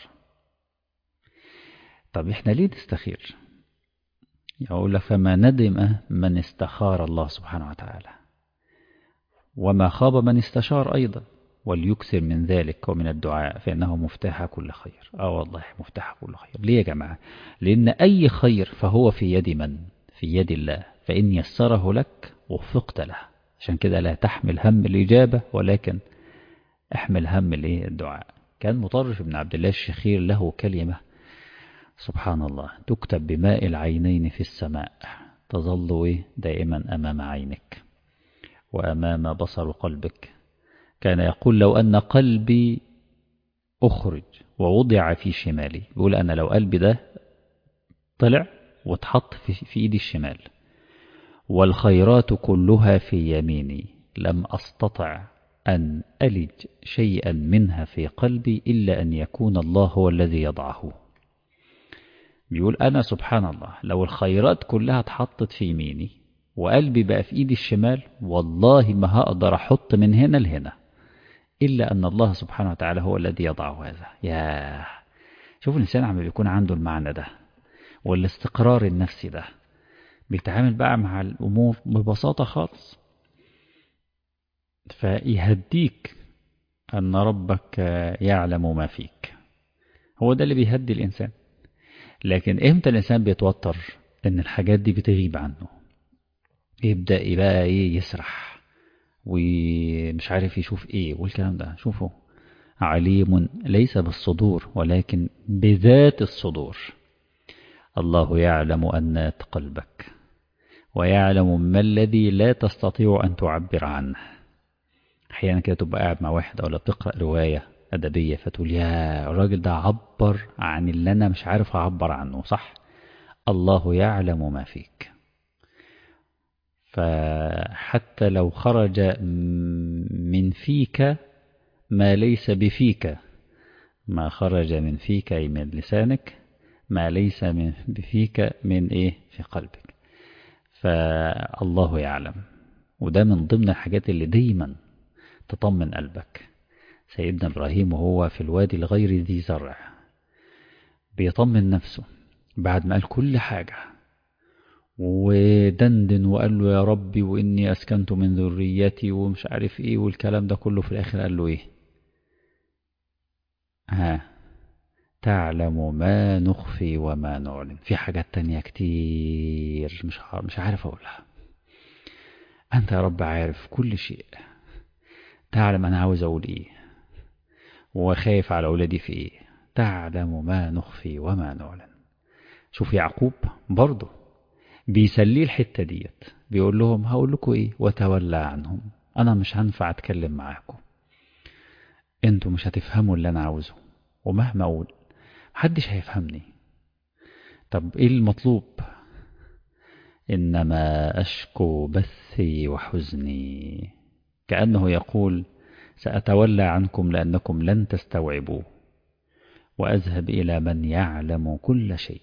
طب احنا ليه نستخير يقول لك فما ندم من استخار الله سبحانه وتعالى وما خاب من استشار أيضا وليكثر من ذلك ومن الدعاء فإنه مفتاح كل خير آه والله مفتاح كل خير ليه يا جماعة لأن أي خير فهو في يد من في يد الله فإن يسره لك وفقت له عشان كده لا تحمل هم الإجابة ولكن احمل هم الدعاء كان مطرف بن عبد الله الشخير له كلمة سبحان الله تكتب بماء العينين في السماء تظل دائما أمام عينك وأمام بصر قلبك كان يقول لو أن قلبي أخرج ووضع في شمالي يقول أنا لو قلبي ده طلع واتحط في, في إيدي الشمال والخيرات كلها في يميني لم أستطع أن ألج شيئا منها في قلبي إلا أن يكون الله هو الذي يضعه بيقول أنا سبحان الله لو الخيرات كلها اتحطت في يميني وقلبي بقى في إيدي الشمال والله ما هقدر أحط من هنا لهنا إلا أن الله سبحانه وتعالى هو الذي يضعه هذا يا شوف الإنسان عم بيكون عنده المعنى ده والاستقرار النفسي ده بيتعامل بقى مع الأمور ببساطة خالص فيهديك أن ربك يعلم ما فيك هو ده اللي بيهدي الإنسان لكن إمتى الإنسان بيتوتر إن الحاجات دي بتغيب عنه يبدأ يبقى إيه يسرح ومش عارف يشوف إيه والكلام ده شوفوا عليم ليس بالصدور ولكن بذات الصدور الله يعلم أنات قلبك ويعلم ما الذي لا تستطيع أن تعبر عنه أحيانا كده تبقى قاعد مع واحد ولا بتقرأ رواية أدبية فتقول يا الراجل ده عبر عن اللي أنا مش عارف أعبر عنه صح الله يعلم ما فيك فحتى لو خرج من فيك ما ليس بفيك ما خرج من فيك أي من لسانك ما ليس من بفيك من إيه في قلبك فالله يعلم وده من ضمن الحاجات اللي دايما تطمن قلبك سيدنا إبراهيم وهو في الوادي الغير ذي زرع بيطمن نفسه بعد ما قال كل حاجة ودندن وقال له يا ربي وإني أسكنت من ذريتي ومش عارف إيه والكلام ده كله في الآخر قال له إيه ها تعلم ما نخفي وما نعلن في حاجات تانية كتير مش مش عارف أقولها أنت يا رب عارف كل شيء تعلم أنا عاوز أقول إيه وخايف على أولادي في إيه تعلم ما نخفي وما نعلن شوف يعقوب برضه بيسليه الحتة ديت بيقول لهم هقول لكم إيه وتولى عنهم أنا مش هنفع أتكلم معاكم أنتوا مش هتفهموا اللي أنا عاوزه ومهما أقول محدش هيفهمني طب إيه المطلوب إنما أشكو بثي وحزني كأنه يقول سأتولى عنكم لأنكم لن تستوعبوا وأذهب إلى من يعلم كل شيء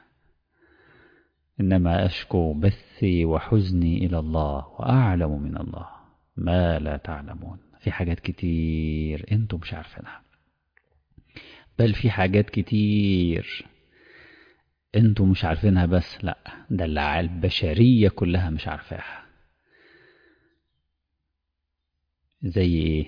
إنما أشكو بثي وحزني إلى الله وأعلم من الله ما لا تعلمون في حاجات كتير أنتم مش عارفينها بل في حاجات كتير أنتم مش عارفينها بس لا ده اللي البشرية كلها مش عارفاها زي ايه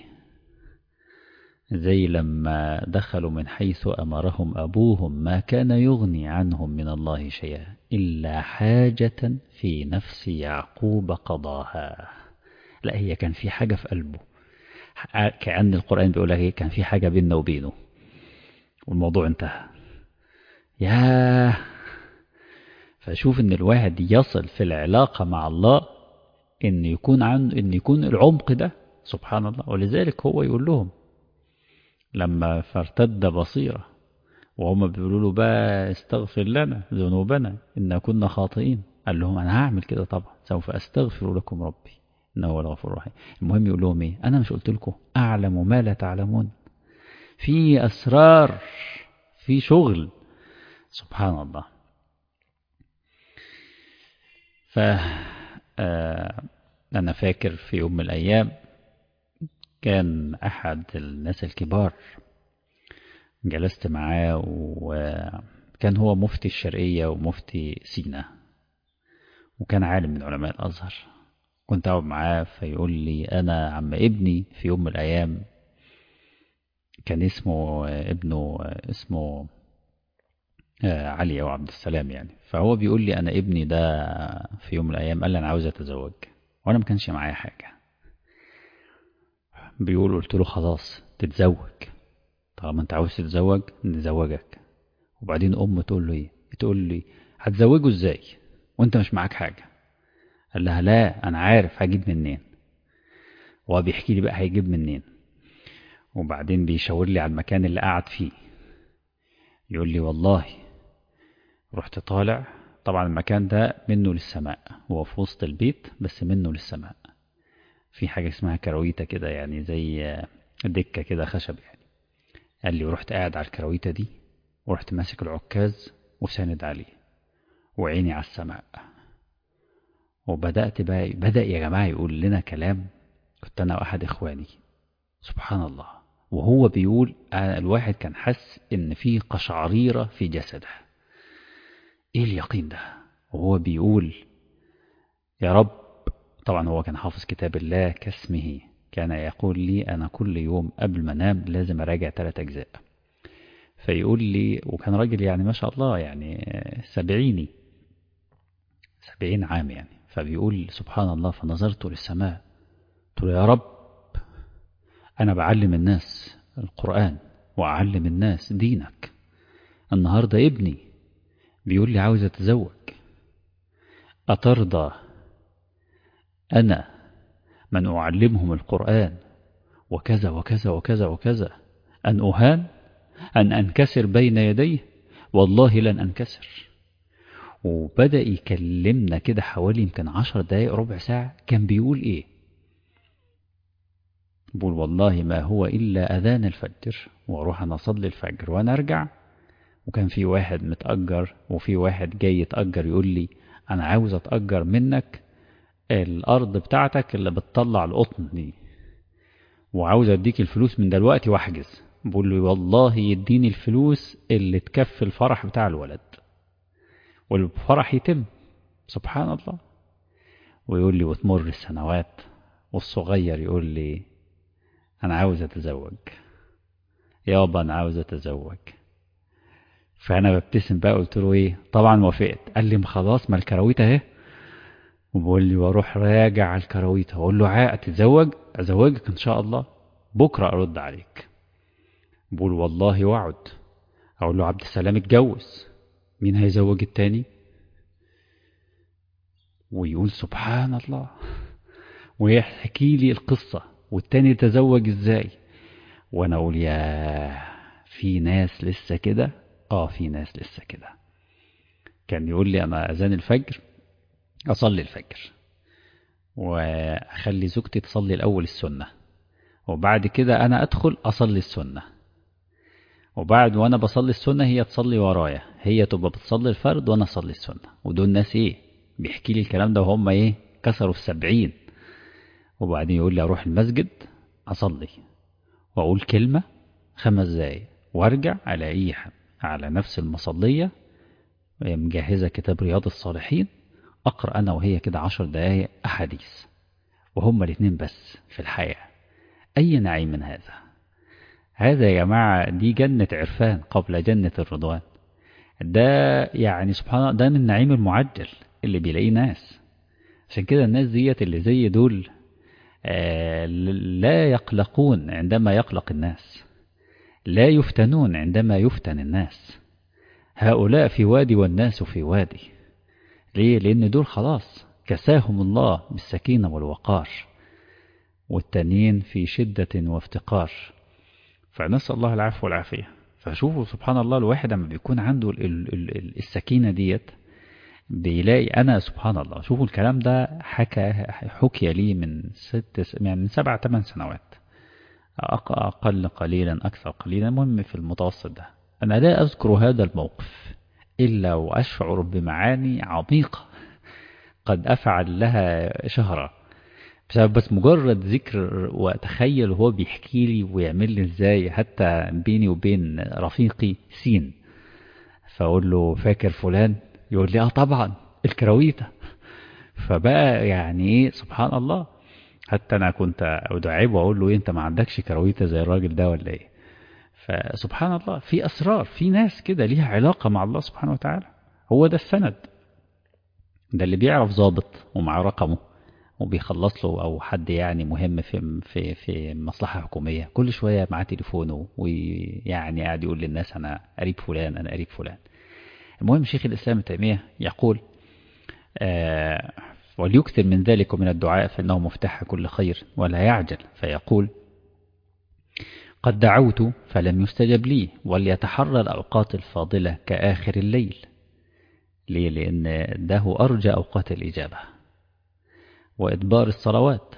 زي لما دخلوا من حيث أمرهم أبوهم ما كان يغني عنهم من الله شيئا إلا حاجة في نفس يعقوب قضاها لا هي كان في حاجة في قلبه كأن القرآن بيقول لك كان في حاجة بيننا وبينه والموضوع انتهى يا فشوف ان الواحد يصل في العلاقة مع الله ان يكون عنده ان يكون العمق ده سبحان الله ولذلك هو يقول لهم لما فارتد بصيرة وهم بيقولوا له بقى استغفر لنا ذنوبنا إن كنا خاطئين قال لهم أنا هعمل كده طبعا سوف أستغفر لكم ربي إنه هو الغفور الرحيم المهم يقول لهم إيه أنا مش قلت لكم أعلم ما لا تعلمون في أسرار في شغل سبحان الله ف أنا فاكر في يوم من الأيام كان أحد الناس الكبار جلست معاه وكان هو مفتي الشرقية ومفتي سينا وكان عالم من علماء الأزهر كنت أقعد معاه فيقول لي أنا عم ابني في يوم من الأيام كان اسمه ابنه اسمه علي أو عبد السلام يعني فهو بيقول لي أنا ابني ده في يوم من الأيام قال لي أنا عاوز أتزوج وأنا ما كانش معايا حاجة بيقول قلت له خلاص تتزوج طالما أنت عاوز تتزوج نزوجك وبعدين أمه تقول له إيه تقول لي هتزوجه إزاي وأنت مش معاك حاجة قال لها لا أنا عارف هجيب منين وهو بيحكي لي بقى هيجيب منين وبعدين بيشاور لي على المكان اللي قاعد فيه يقول لي والله رحت طالع طبعا المكان ده منه للسماء هو في وسط البيت بس منه للسماء في حاجة اسمها كرويتة كده يعني زي دكة كده خشب يعني قال لي ورحت قاعد على الكرويتة دي ورحت ماسك العكاز وساند عليه وعيني على السماء وبدأت بقى بدأ يا جماعة يقول لنا كلام كنت أنا وأحد إخواني سبحان الله وهو بيقول الواحد كان حس إن في قشعريرة في جسده إيه اليقين ده وهو بيقول يا رب طبعا هو كان حافظ كتاب الله كاسمه كان يقول لي أنا كل يوم قبل ما أنام لازم أراجع ثلاث أجزاء فيقول لي وكان راجل يعني ما شاء الله يعني سبعيني سبعين عام يعني فبيقول سبحان الله فنظرت للسماء قلت له يا رب أنا بعلم الناس القرآن وأعلم الناس دينك النهاردة ابني بيقول لي عاوز أتزوج أترضى أنا من أعلمهم القرآن وكذا وكذا وكذا وكذا أن أهان أن أنكسر بين يديه والله لن أنكسر وبدأ يكلمنا كده حوالي يمكن عشر دقايق ربع ساعة كان بيقول إيه بقول والله ما هو إلا أذان الفجر وأروح أنا أصلي الفجر وأنا أرجع وكان في واحد متأجر وفي واحد جاي يتأجر يقول لي أنا عاوز أتأجر منك الأرض بتاعتك اللي بتطلع القطن دي وعاوز أديك الفلوس من دلوقتي وأحجز بقول له والله يديني الفلوس اللي تكفي الفرح بتاع الولد والفرح يتم سبحان الله ويقول لي وتمر السنوات والصغير يقول لي أنا عاوز أتزوج يابا أنا عاوز أتزوج فأنا ببتسم بقى قلت له إيه طبعا وافقت قال لي خلاص ما الكراويت أهي وبقول لي واروح راجع على الكراويت اقول له عاء تتزوج ازوجك ان شاء الله بكره ارد عليك بقول والله وعد اقول له عبد السلام اتجوز مين هيزوج التاني ويقول سبحان الله ويحكي لي القصة والتاني تزوج ازاي وانا اقول يا في ناس لسه كده اه في ناس لسه كده كان يقول لي انا اذان الفجر أصلي الفجر وأخلي زوجتي تصلي الأول السنة وبعد كده أنا أدخل أصلي السنة وبعد وأنا بصلي السنة هي تصلي ورايا هي تبقى بتصلي الفرد وأنا أصلي السنة ودول ناس إيه بيحكي لي الكلام ده وهم إيه كسروا السبعين وبعدين يقول لي أروح المسجد أصلي وأقول كلمة خمس دقايق وأرجع ألاقيه على نفس المصلية مجهزة كتاب رياض الصالحين أقرأ أنا وهي كده عشر دقايق أحاديث وهما الاثنين بس في الحياة أي نعيم من هذا هذا يا جماعة دي جنة عرفان قبل جنة الرضوان ده يعني سبحان الله ده من النعيم المعجل اللي بيلاقيه ناس عشان كده الناس ديت اللي زي دول آه لا يقلقون عندما يقلق الناس لا يفتنون عندما يفتن الناس هؤلاء في وادي والناس في وادي ليه لان دول خلاص كساهم الله بالسكينة والوقار والتانيين في شدة وافتقار فنسأل الله العفو والعافية فشوفوا سبحان الله الواحد لما بيكون عنده ال ال ال السكينة ديت بيلاقي أنا سبحان الله شوفوا الكلام ده حكى حكي لي من ست يعني من سبع ثمان سنوات أقل قليلا أكثر قليلا المهم في المتوسط ده أنا لا أذكر هذا الموقف إلا وأشعر بمعاني عميقة قد أفعل لها شهرا بسبب بس مجرد ذكر وأتخيل وهو بيحكي لي ويعمل لي إزاي حتى بيني وبين رفيقي سين فأقول له فاكر فلان يقول لي آه طبعا الكراويتة فبقى يعني إيه سبحان الله حتى أنا كنت أدعبه وأقول له إيه أنت ما عندكش كراويتة زي الراجل ده ولا إيه فسبحان الله في أسرار في ناس كده ليها علاقة مع الله سبحانه وتعالى هو ده السند ده اللي بيعرف ظابط ومعاه رقمه وبيخلص له او حد يعني مهم في في في مصلحه حكوميه كل شويه معاه تليفونه ويعني قاعد يقول للناس انا قريب فلان انا قريب فلان المهم شيخ الاسلام ابن تيميه يقول آه وليكثر من ذلك من الدعاء فانه مفتاح كل خير ولا يعجل فيقول قد دعوت فلم يستجب لي وليتحرى الاوقات الفاضله كاخر الليل ليه لان ده هو ارجى اوقات الاجابه وإدبار الصلوات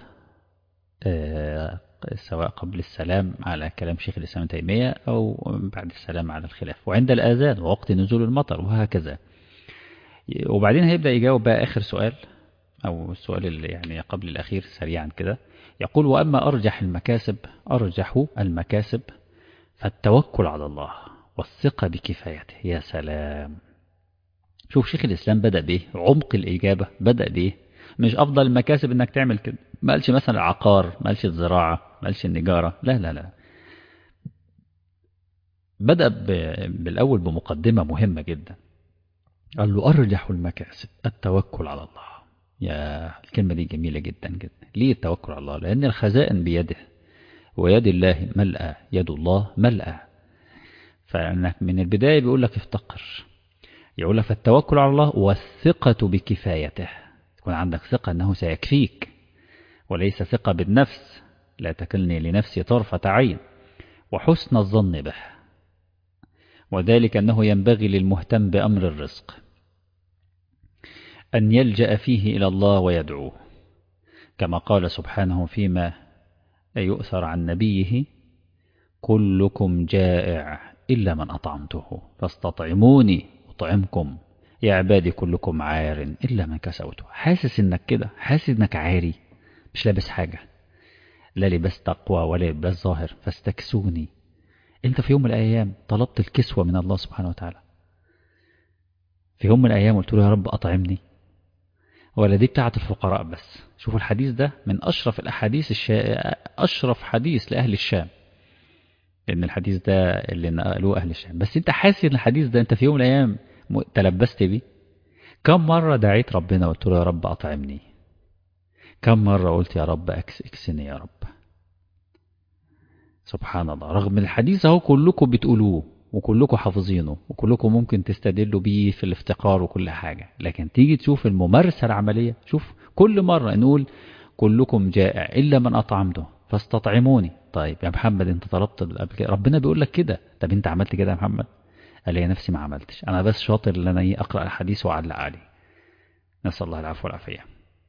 آه سواء قبل السلام على كلام شيخ الإسلام ابن تيمية أو بعد السلام على الخلاف وعند الآذان ووقت نزول المطر وهكذا وبعدين هيبدأ يجاوب بقى آخر سؤال أو السؤال اللي يعني قبل الأخير سريعا كده يقول وأما أرجح المكاسب أرجح المكاسب فالتوكل على الله والثقة بكفايته يا سلام شوف شيخ الإسلام بدأ بإيه عمق الإجابة بدأ بإيه مش افضل المكاسب انك تعمل كده ما قالش مثلا العقار ما قالش الزراعه ما قالش النجاره لا لا لا بدا بالاول بمقدمه مهمه جدا قال له ارجح المكاسب التوكل على الله يا الكلمه دي جميله جدا جدا ليه التوكل على الله لان الخزائن بيده ويد الله ملأى يد الله ملأى فانك من البدايه بيقول لك افتقر يقول لك فالتوكل على الله والثقه بكفايته يكون عندك ثقة أنه سيكفيك وليس ثقة بالنفس لا تكلني لنفسي طرفة عين وحسن الظن به وذلك أنه ينبغي للمهتم بأمر الرزق أن يلجأ فيه إلى الله ويدعوه كما قال سبحانه فيما يؤثر عن نبيه كلكم جائع إلا من أطعمته فاستطعموني أطعمكم يا عبادي كلكم عار إلا من كسوته حاسس إنك كده حاسس إنك عاري مش لابس حاجة لا لباس تقوى ولا لباس ظاهر فاستكسوني انت في يوم من الأيام طلبت الكسوة من الله سبحانه وتعالى في يوم من الأيام قلت له يا رب أطعمني ولا دي بتاعة الفقراء بس شوفوا الحديث ده من أشرف الأحاديث الشا... أشرف حديث لأهل الشام لأن الحديث ده اللي نقلوه أهل الشام بس أنت حاسس إن الحديث ده أنت في يوم من الأيام تلبست بيه كم مرة دعيت ربنا وقلت له يا رب أطعمني كم مرة قلت يا رب أكس اكسني يا رب سبحان الله رغم الحديث اهو كلكم بتقولوه وكلكم حافظينه وكلكم ممكن تستدلوا بيه في الافتقار وكل حاجة لكن تيجي تشوف الممارسة العملية شوف كل مرة نقول كلكم جائع إلا من أطعمته فاستطعموني طيب يا محمد انت طلبت قبل كده ربنا بيقول لك كده طب انت عملت كده يا محمد قال لي نفسي ما عملتش انا بس شاطر ان انا اقرا الحديث واعلق عليه نسال الله العفو والعافيه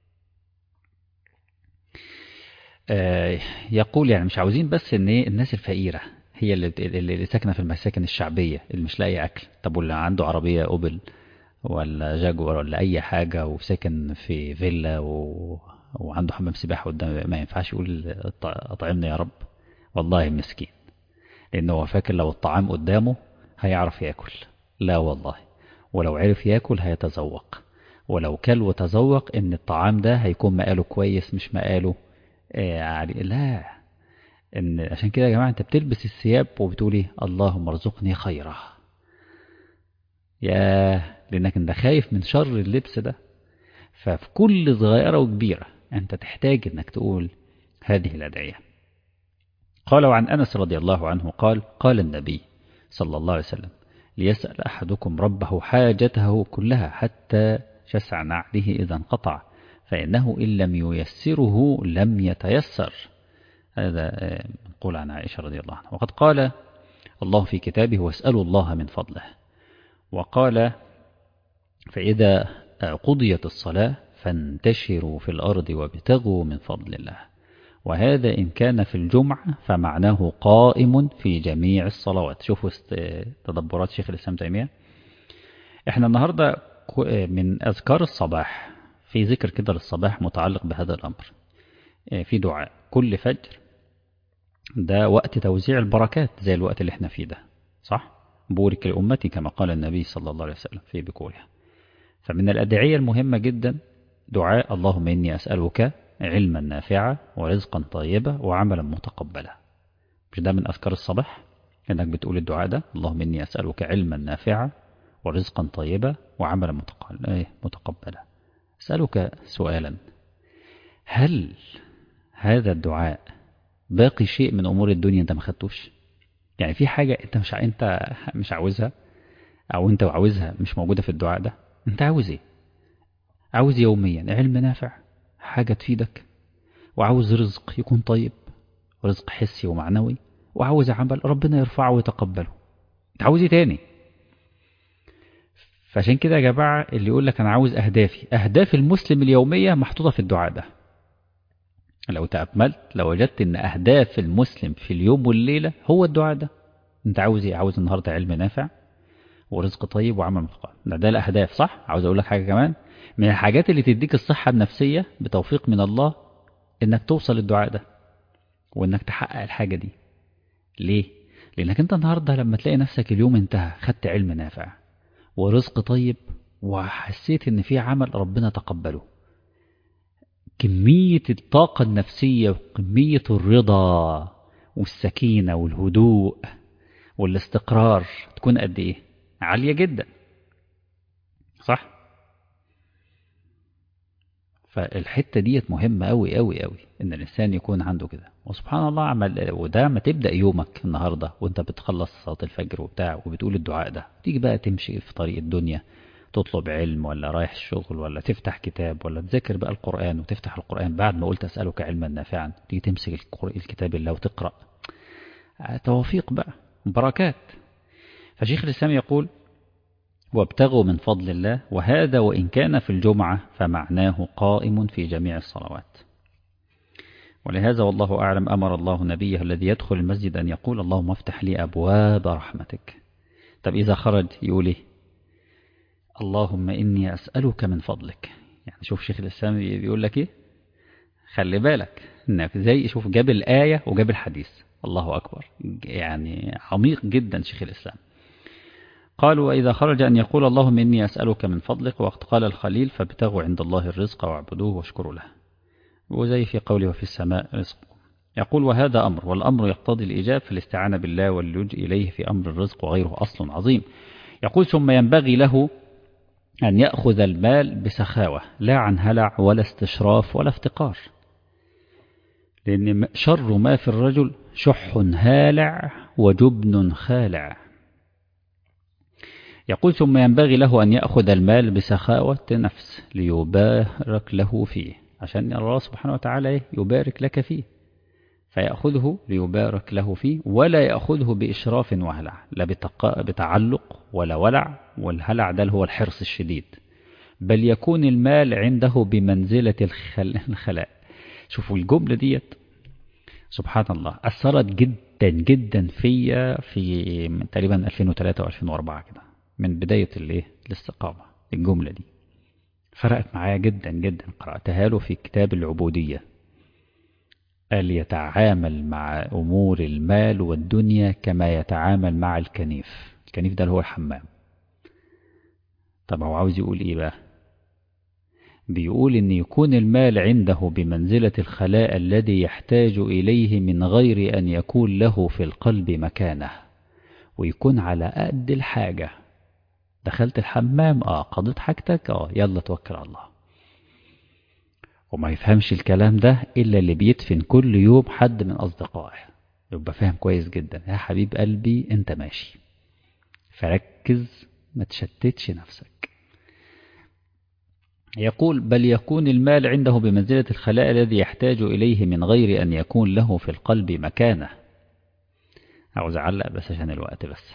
آه يقول يعني مش عاوزين بس ان ايه الناس الفقيره هي اللي, اللي ساكنه في المساكن الشعبيه اللي مش لاقي اكل طب واللي عنده عربيه اوبل ولا جاكور ولا اي حاجه وساكن في فيلا و... وعنده حمام سباحه قدام ما ينفعش يقول اطعمني يا رب والله مسكين لانه هو فاكر لو الطعام قدامه هيعرف ياكل لا والله ولو عرف ياكل هيتذوق ولو كل وتذوق ان الطعام ده هيكون مقاله كويس مش مقاله آه لا ان عشان كده يا جماعه انت بتلبس الثياب وبتقول ايه اللهم ارزقني خيره يا لانك انت خايف من شر اللبس ده ففي كل صغيره وكبيره انت تحتاج انك تقول هذه الادعيه قال عن انس رضي الله عنه قال قال النبي صلى الله عليه وسلم ليسأل أحدكم ربه حاجته كلها حتى شسع نعله إذا انقطع فإنه إن لم ييسره لم يتيسر هذا نقول عن عائشة رضي الله عنها وقد قال الله في كتابه واسألوا الله من فضله وقال فإذا قضيت الصلاة فانتشروا في الأرض وابتغوا من فضل الله وهذا إن كان في الجمعة فمعناه قائم في جميع الصلوات شوفوا تدبرات شيخ الإسلام تيمية احنا النهاردة من أذكار الصباح في ذكر كده للصباح متعلق بهذا الأمر في دعاء كل فجر ده وقت توزيع البركات زي الوقت اللي احنا فيه ده صح بورك لأمتي كما قال النبي صلى الله عليه وسلم في بقولها فمن الأدعية المهمة جدا دعاء اللهم إني أسألك علما نافعا ورزقا طيبا وعملا متقبلا مش ده من أذكار الصباح إنك بتقول الدعاء ده اللهم إني أسألك علما نافعا ورزقا طيبا وعملا متقبلا أسألك سؤالا هل هذا الدعاء باقي شيء من أمور الدنيا أنت ما خدتوش يعني في حاجة أنت مش أنت مش عاوزها أو أنت عاوزها مش موجودة في الدعاء ده أنت عاوز إيه عاوز يوميا علم نافع حاجة تفيدك وعاوز رزق يكون طيب رزق حسي ومعنوي وعاوز عمل ربنا يرفعه ويتقبله انت عاوز ايه تاني فعشان كده يا جماعة اللي يقول لك أنا عاوز أهدافي أهداف المسلم اليومية محطوطة في الدعاء ده لو تأملت لو وجدت أن أهداف المسلم في اليوم والليلة هو الدعاء ده أنت عاوز إيه عاوز النهاردة علم نافع ورزق طيب وعمل متقبل ده, ده الأهداف صح عاوز أقول لك حاجة كمان من الحاجات اللي تديك الصحة النفسية بتوفيق من الله إنك توصل للدعاء ده وإنك تحقق الحاجة دي ليه؟ لأنك أنت النهاردة لما تلاقي نفسك اليوم انتهى خدت علم نافع ورزق طيب وحسيت إن في عمل ربنا تقبله كمية الطاقة النفسية وكمية الرضا والسكينة والهدوء والاستقرار تكون قد إيه؟ عالية جدا صح؟ فالحتة ديت مهمة أوي أوي أوي إن الإنسان يكون عنده كده وسبحان الله عمل وده ما تبدأ يومك النهاردة وأنت بتخلص صلاة الفجر وبتاع وبتقول الدعاء ده تيجي بقى تمشي في طريق الدنيا تطلب علم ولا رايح الشغل ولا تفتح كتاب ولا تذاكر بقى القرآن وتفتح القرآن بعد ما قلت أسألك علما نافعا تيجي تمسك الكتاب الله وتقرأ توفيق بقى بركات فشيخ الإسلام يقول وابتغوا من فضل الله وهذا وإن كان في الجمعة فمعناه قائم في جميع الصلوات ولهذا والله أعلم أمر الله نبيه الذي يدخل المسجد أن يقول اللهم افتح لي أبواب رحمتك طب إذا خرج يقول إيه اللهم إني أسألك من فضلك يعني شوف شيخ الإسلام بيقول لك إيه خلي بالك إنك زي شوف جاب الآية وجاب الحديث الله أكبر يعني عميق جدا شيخ الإسلام قالوا وإذا خرج أن يقول اللهم إني أسألك من فضلك وقد قال الخليل فابتغوا عند الله الرزق واعبدوه واشكروا له وزي في قوله وفي السماء رزق يقول وهذا أمر والأمر يقتضي الإجاب في الاستعانة بالله واللجء إليه في أمر الرزق وغيره أصل عظيم يقول ثم ينبغي له أن يأخذ المال بسخاوة لا عن هلع ولا استشراف ولا افتقار لأن شر ما في الرجل شح هالع وجبن خالع يقول ثم ينبغي له أن يأخذ المال بسخاوة نفس ليبارك له فيه عشان الله سبحانه وتعالى يبارك لك فيه فيأخذه ليبارك له فيه ولا يأخذه بإشراف وهلع لا بتعلق ولا ولع والهلع ده هو الحرص الشديد بل يكون المال عنده بمنزلة الخلاء شوفوا الجملة ديت سبحان الله أثرت جدا جدا فيا في من تقريبا 2003 و2004 كده من بداية الايه الاستقامة الجملة دي فرقت معايا جدا جدا قرأتها له في كتاب العبودية قال يتعامل مع أمور المال والدنيا كما يتعامل مع الكنيف الكنيف ده اللي هو الحمام طب هو عاوز يقول ايه بقى بيقول ان يكون المال عنده بمنزلة الخلاء الذي يحتاج إليه من غير أن يكون له في القلب مكانه ويكون على قد الحاجة دخلت الحمام اه قضيت حاجتك اه يلا توكل على الله وما يفهمش الكلام ده إلا اللي بيدفن كل يوم حد من أصدقائه يبقى فاهم كويس جدا يا حبيب قلبي انت ماشي فركز ما تشتتش نفسك يقول بل يكون المال عنده بمنزلة الخلاء الذي يحتاج إليه من غير أن يكون له في القلب مكانه عاوز أعلق بس عشان الوقت بس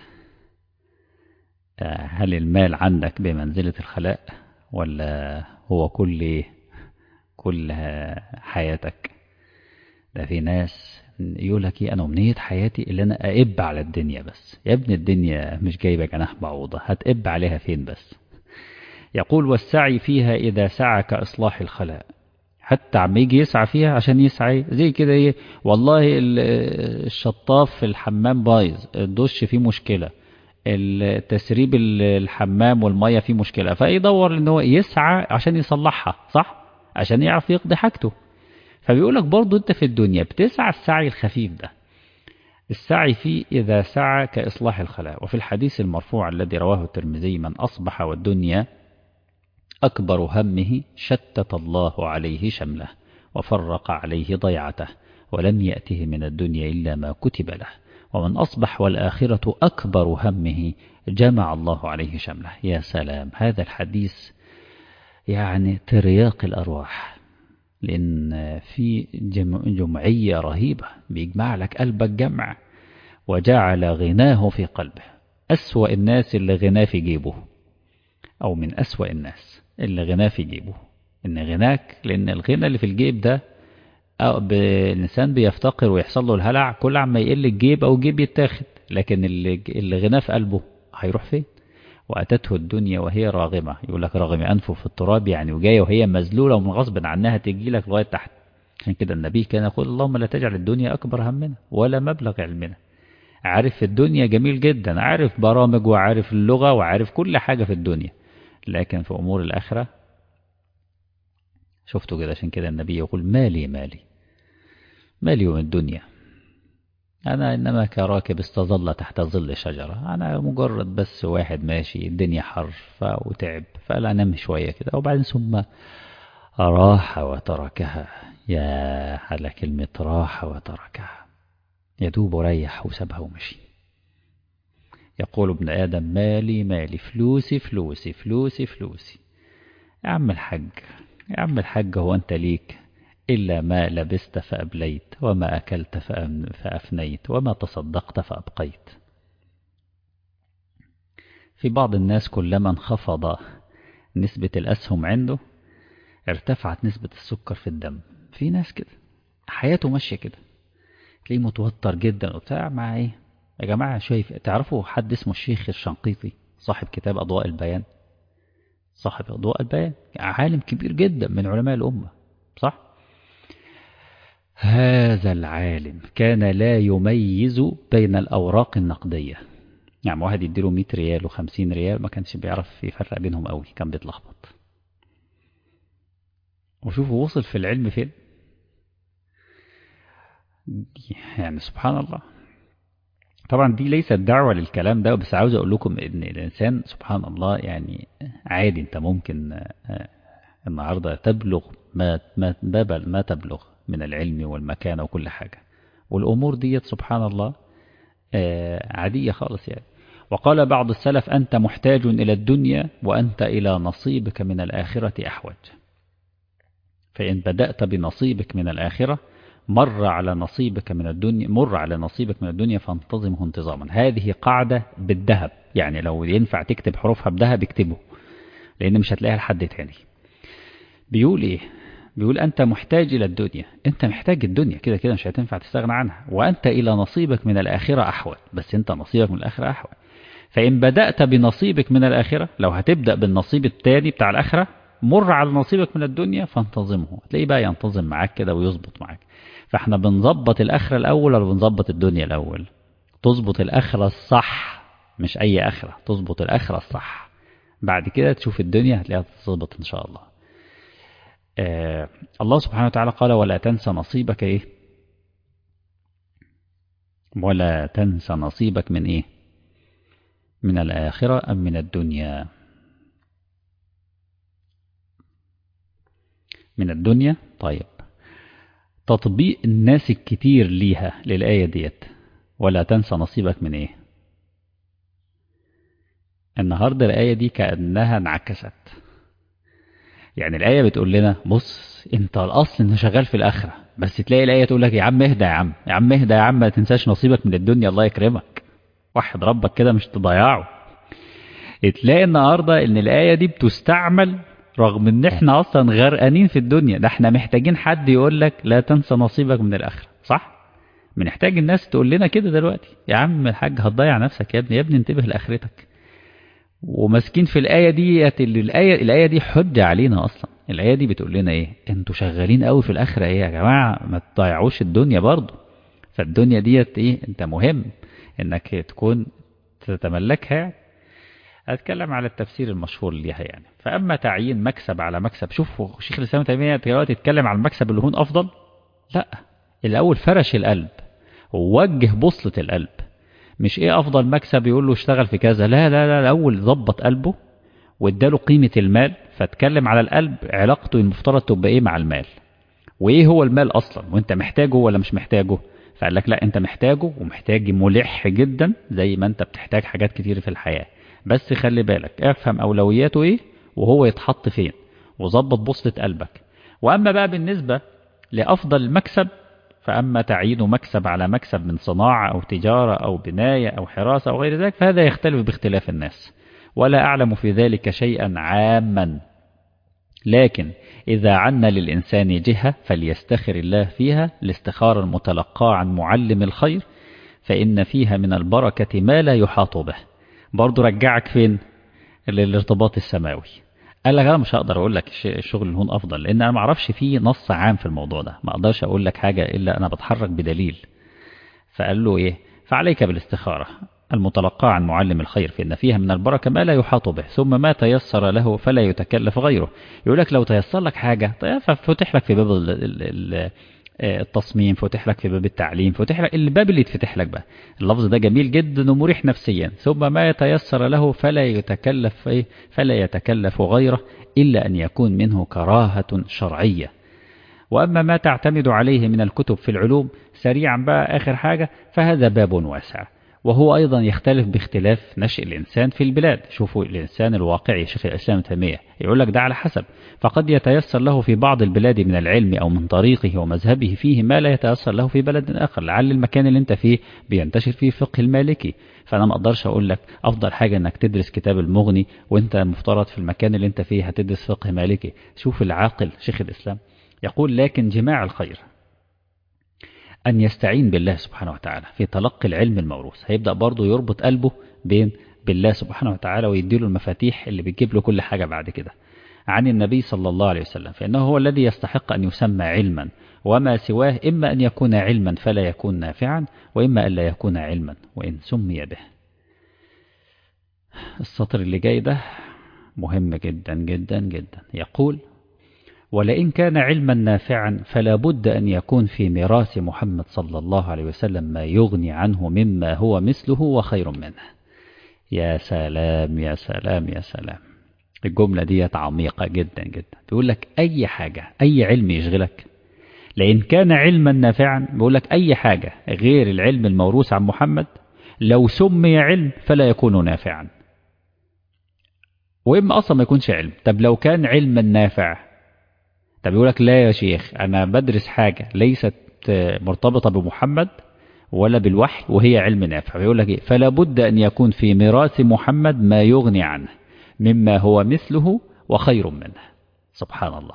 هل المال عندك بمنزلة الخلاء ولا هو كل كل حياتك ده في ناس يقول لك انا امنيه حياتي اللي انا اقب على الدنيا بس يا ابن الدنيا مش جايبه جناح بعوضه هتقب عليها فين بس يقول والسعي فيها اذا سعى كاصلاح الخلاء حتى عم يجي يسعى فيها عشان يسعى زي كده ايه والله الشطاف في الحمام بايظ الدش فيه مشكله التسريب الحمام والميه فيه مشكله فيدور ان هو يسعى عشان يصلحها صح عشان يعرف يقضي حاجته فبيقول لك برضه انت في الدنيا بتسعى السعي الخفيف ده السعي فيه إذا سعى كإصلاح الخلاء وفي الحديث المرفوع الذي رواه الترمذي من أصبح والدنيا أكبر همه شتت الله عليه شمله وفرق عليه ضيعته ولم يأته من الدنيا إلا ما كتب له ومن أصبح والآخرة أكبر همه جمع الله عليه شمله يا سلام هذا الحديث يعني ترياق الأرواح لأن في جمعية رهيبة بيجمع لك قلبك جمع وجعل غناه في قلبه أسوأ الناس اللي غناه في جيبه أو من أسوأ الناس اللي غناه في جيبه إن غناك لأن الغنى اللي في الجيب ده الإنسان بيفتقر ويحصل له الهلع كل عما يقل الجيب أو جيب يتاخد لكن اللي, اللي غناه في قلبه هيروح فين وأتته الدنيا وهي راغمة يقول لك راغم أنفه في التراب يعني وجاية وهي مذلولة ومن غصب عنها تجي لك لغاية تحت عشان كده النبي كان يقول اللهم لا تجعل الدنيا أكبر همنا ولا مبلغ علمنا عارف الدنيا جميل جدا عارف برامج وعارف اللغة وعارف كل حاجة في الدنيا لكن في أمور الآخرة شفتوا كده عشان كده النبي يقول مالي مالي مالي من الدنيا أنا إنما كراكب استظل تحت ظل شجرة أنا مجرد بس واحد ماشي الدنيا حر وتعب فقال أنام شوية كده وبعدين ثم راح وتركها يا على كلمة راح وتركها يدوب ريح وسابها ومشي يقول ابن آدم مالي مالي فلوسي فلوسي فلوسي فلوسي يا عم الحج يا عم الحج هو أنت ليك إلا ما لبست فأبليت وما أكلت فأفنيت وما تصدقت فأبقيت في بعض الناس كلما انخفض نسبة الأسهم عنده ارتفعت نسبة السكر في الدم في ناس كده حياته ماشية كده تلاقيه متوتر جدا وبتاع مع ايه يا جماعة شايف تعرفوا حد اسمه الشيخ الشنقيطي صاحب كتاب أضواء البيان صاحب أضواء البيان عالم كبير جدا من علماء الأمة صح هذا العالم كان لا يميز بين الأوراق النقدية يعني واحد يديله 100 ريال و50 ريال ما كانش بيعرف يفرق بينهم قوي كان بيتلخبط وشوفوا وصل في العلم فين يعني سبحان الله طبعا دي ليست دعوة للكلام ده بس عاوز أقول لكم إن الإنسان سبحان الله يعني عادي أنت ممكن النهاردة تبلغ ما ما ما تبلغ من العلم والمكانة وكل حاجة والأمور ديت سبحان الله عادية خالص يعني وقال بعض السلف أنت محتاج إلى الدنيا وأنت إلى نصيبك من الآخرة أحوج فإن بدأت بنصيبك من الآخرة مر على نصيبك من الدنيا مر على نصيبك من الدنيا فانتظمه انتظاما هذه قاعدة بالذهب يعني لو ينفع تكتب حروفها بذهب اكتبه لأن مش هتلاقيها لحد تاني بيقول إيه بيقول أنت محتاج إلى الدنيا أنت محتاج الدنيا كده كده مش هتنفع تستغنى عنها وأنت إلى نصيبك من الآخرة أحوال بس أنت نصيبك من الآخرة أحوال فإن بدأت بنصيبك من الآخرة لو هتبدأ بالنصيب التاني بتاع الآخرة مر على نصيبك من الدنيا فانتظمه تلاقيه بقى ينتظم معاك كده ويظبط معاك فاحنا بنظبط الآخرة الأول ولا بنظبط الدنيا الأول تظبط الآخرة الصح مش أي آخرة تظبط الآخرة الصح بعد كده تشوف الدنيا هتلاقيها تظبط إن شاء الله آه الله سبحانه وتعالى قال ولا تنسى نصيبك إيه ولا تنسى نصيبك من إيه من الآخرة أم من الدنيا من الدنيا طيب تطبيق الناس الكتير ليها للآية ديت ولا تنسى نصيبك من ايه النهاردة الآية دي كأنها انعكست يعني الآية بتقول لنا بص انت الأصل انت شغال في الآخرة بس تلاقي الآية تقول لك يا عم اهدى يا عم يا عم اهدى يا عم ما تنساش نصيبك من الدنيا الله يكرمك وحد ربك كده مش تضيعه تلاقي النهاردة ان الآية دي بتستعمل رغم ان احنا اصلا غرقانين في الدنيا ده احنا محتاجين حد يقول لك لا تنسى نصيبك من الآخرة صح؟ بنحتاج الناس تقول لنا كده دلوقتي يا عم الحاج هتضيع نفسك يا ابني يا ابني انتبه لآخرتك وماسكين في الآية دي اللي الآية الآية دي حجة علينا أصلا الآية دي بتقول لنا إيه انتوا شغالين قوي في الآخرة إيه يا جماعة ما تضيعوش الدنيا برضه فالدنيا ديت إيه أنت مهم إنك تكون تتملكها يعني أتكلم على التفسير المشهور ليها يعني فأما تعيين مكسب على مكسب شوفوا شيخ الإسلام تيمية دلوقتي يتكلم على المكسب اللي هون أفضل لا الأول فرش القلب ووجه بوصلة القلب مش ايه افضل مكسب يقول له اشتغل في كذا لا لا لا الاول ظبط قلبه واداله قيمة المال فاتكلم على القلب علاقته المفترض تبقى ايه مع المال وايه هو المال اصلا وانت محتاجه ولا مش محتاجه فقال لك لا انت محتاجه ومحتاج ملح جدا زي ما انت بتحتاج حاجات كتير في الحياة بس خلي بالك افهم اولوياته ايه وهو يتحط فين وظبط بوصلة قلبك واما بقى بالنسبة لافضل مكسب فأما تعيين مكسب على مكسب من صناعة أو تجارة أو بناية أو حراسة أو غير ذلك فهذا يختلف باختلاف الناس ولا أعلم في ذلك شيئا عاما لكن إذا عنا للإنسان جهة فليستخر الله فيها الاستخارة المتلقاة عن معلم الخير فإن فيها من البركة ما لا يحاط به برضو رجعك فين للارتباط السماوي قال لك انا مش هقدر اقول لك الشغل اللي هون افضل لان انا ما اعرفش فيه نص عام في الموضوع ده ما اقدرش اقول لك حاجه الا انا بتحرك بدليل فقال له ايه فعليك بالاستخاره المتلقى عن معلم الخير فإن فيها من البركة ما لا يحاط به ثم ما تيسر له فلا يتكلف غيره يقول لك لو تيسر لك حاجة ففتح لك في باب التصميم فتح لك في باب التعليم فتح لك الباب اللي يتفتح لك بقى اللفظ ده جميل جدا ومريح نفسيا ثم ما يتيسر له فلا يتكلف إيه فلا يتكلف غيره إلا أن يكون منه كراهة شرعية وأما ما تعتمد عليه من الكتب في العلوم سريعا بقى آخر حاجة فهذا باب واسع وهو أيضا يختلف باختلاف نشء الإنسان في البلاد شوفوا الإنسان الواقعي شيخ الإسلام تيمية يقول لك ده على حسب فقد يتيسر له في بعض البلاد من العلم أو من طريقه ومذهبه فيه ما لا يتيسر له في بلد آخر لعل المكان اللي انت فيه بينتشر فيه فقه المالكي فأنا ما أقدرش أقول لك أفضل حاجة أنك تدرس كتاب المغني وانت مفترض في المكان اللي انت فيه هتدرس فقه مالكي شوف العاقل شيخ الإسلام يقول لكن جماع الخير أن يستعين بالله سبحانه وتعالى في تلقي العلم الموروث هيبدأ برضه يربط قلبه بين بالله سبحانه وتعالى ويديله المفاتيح اللي بتجيب له كل حاجة بعد كده عن النبي صلى الله عليه وسلم فإنه هو الذي يستحق أن يسمى علما وما سواه إما أن يكون علما فلا يكون نافعا وإما أن لا يكون علما وإن سمي به السطر اللي جاي ده مهم جدا جدا جدا يقول ولئن كان علما نافعا فلا بد أن يكون في ميراث محمد صلى الله عليه وسلم ما يغني عنه مما هو مثله وخير منه يا سلام يا سلام يا سلام الجملة دي عميقة جدا جدا بيقول لك أي حاجة أي علم يشغلك لأن كان علما نافعا بيقول لك أي حاجة غير العلم الموروث عن محمد لو سمي علم فلا يكون نافعا وإما أصلا ما يكونش علم طب لو كان علما نافع طب يقول لك لا يا شيخ أنا بدرس حاجة ليست مرتبطة بمحمد ولا بالوحي وهي علم نافع فيقول لك إيه فلا بد أن يكون في ميراث محمد ما يغني عنه مما هو مثله وخير منه سبحان الله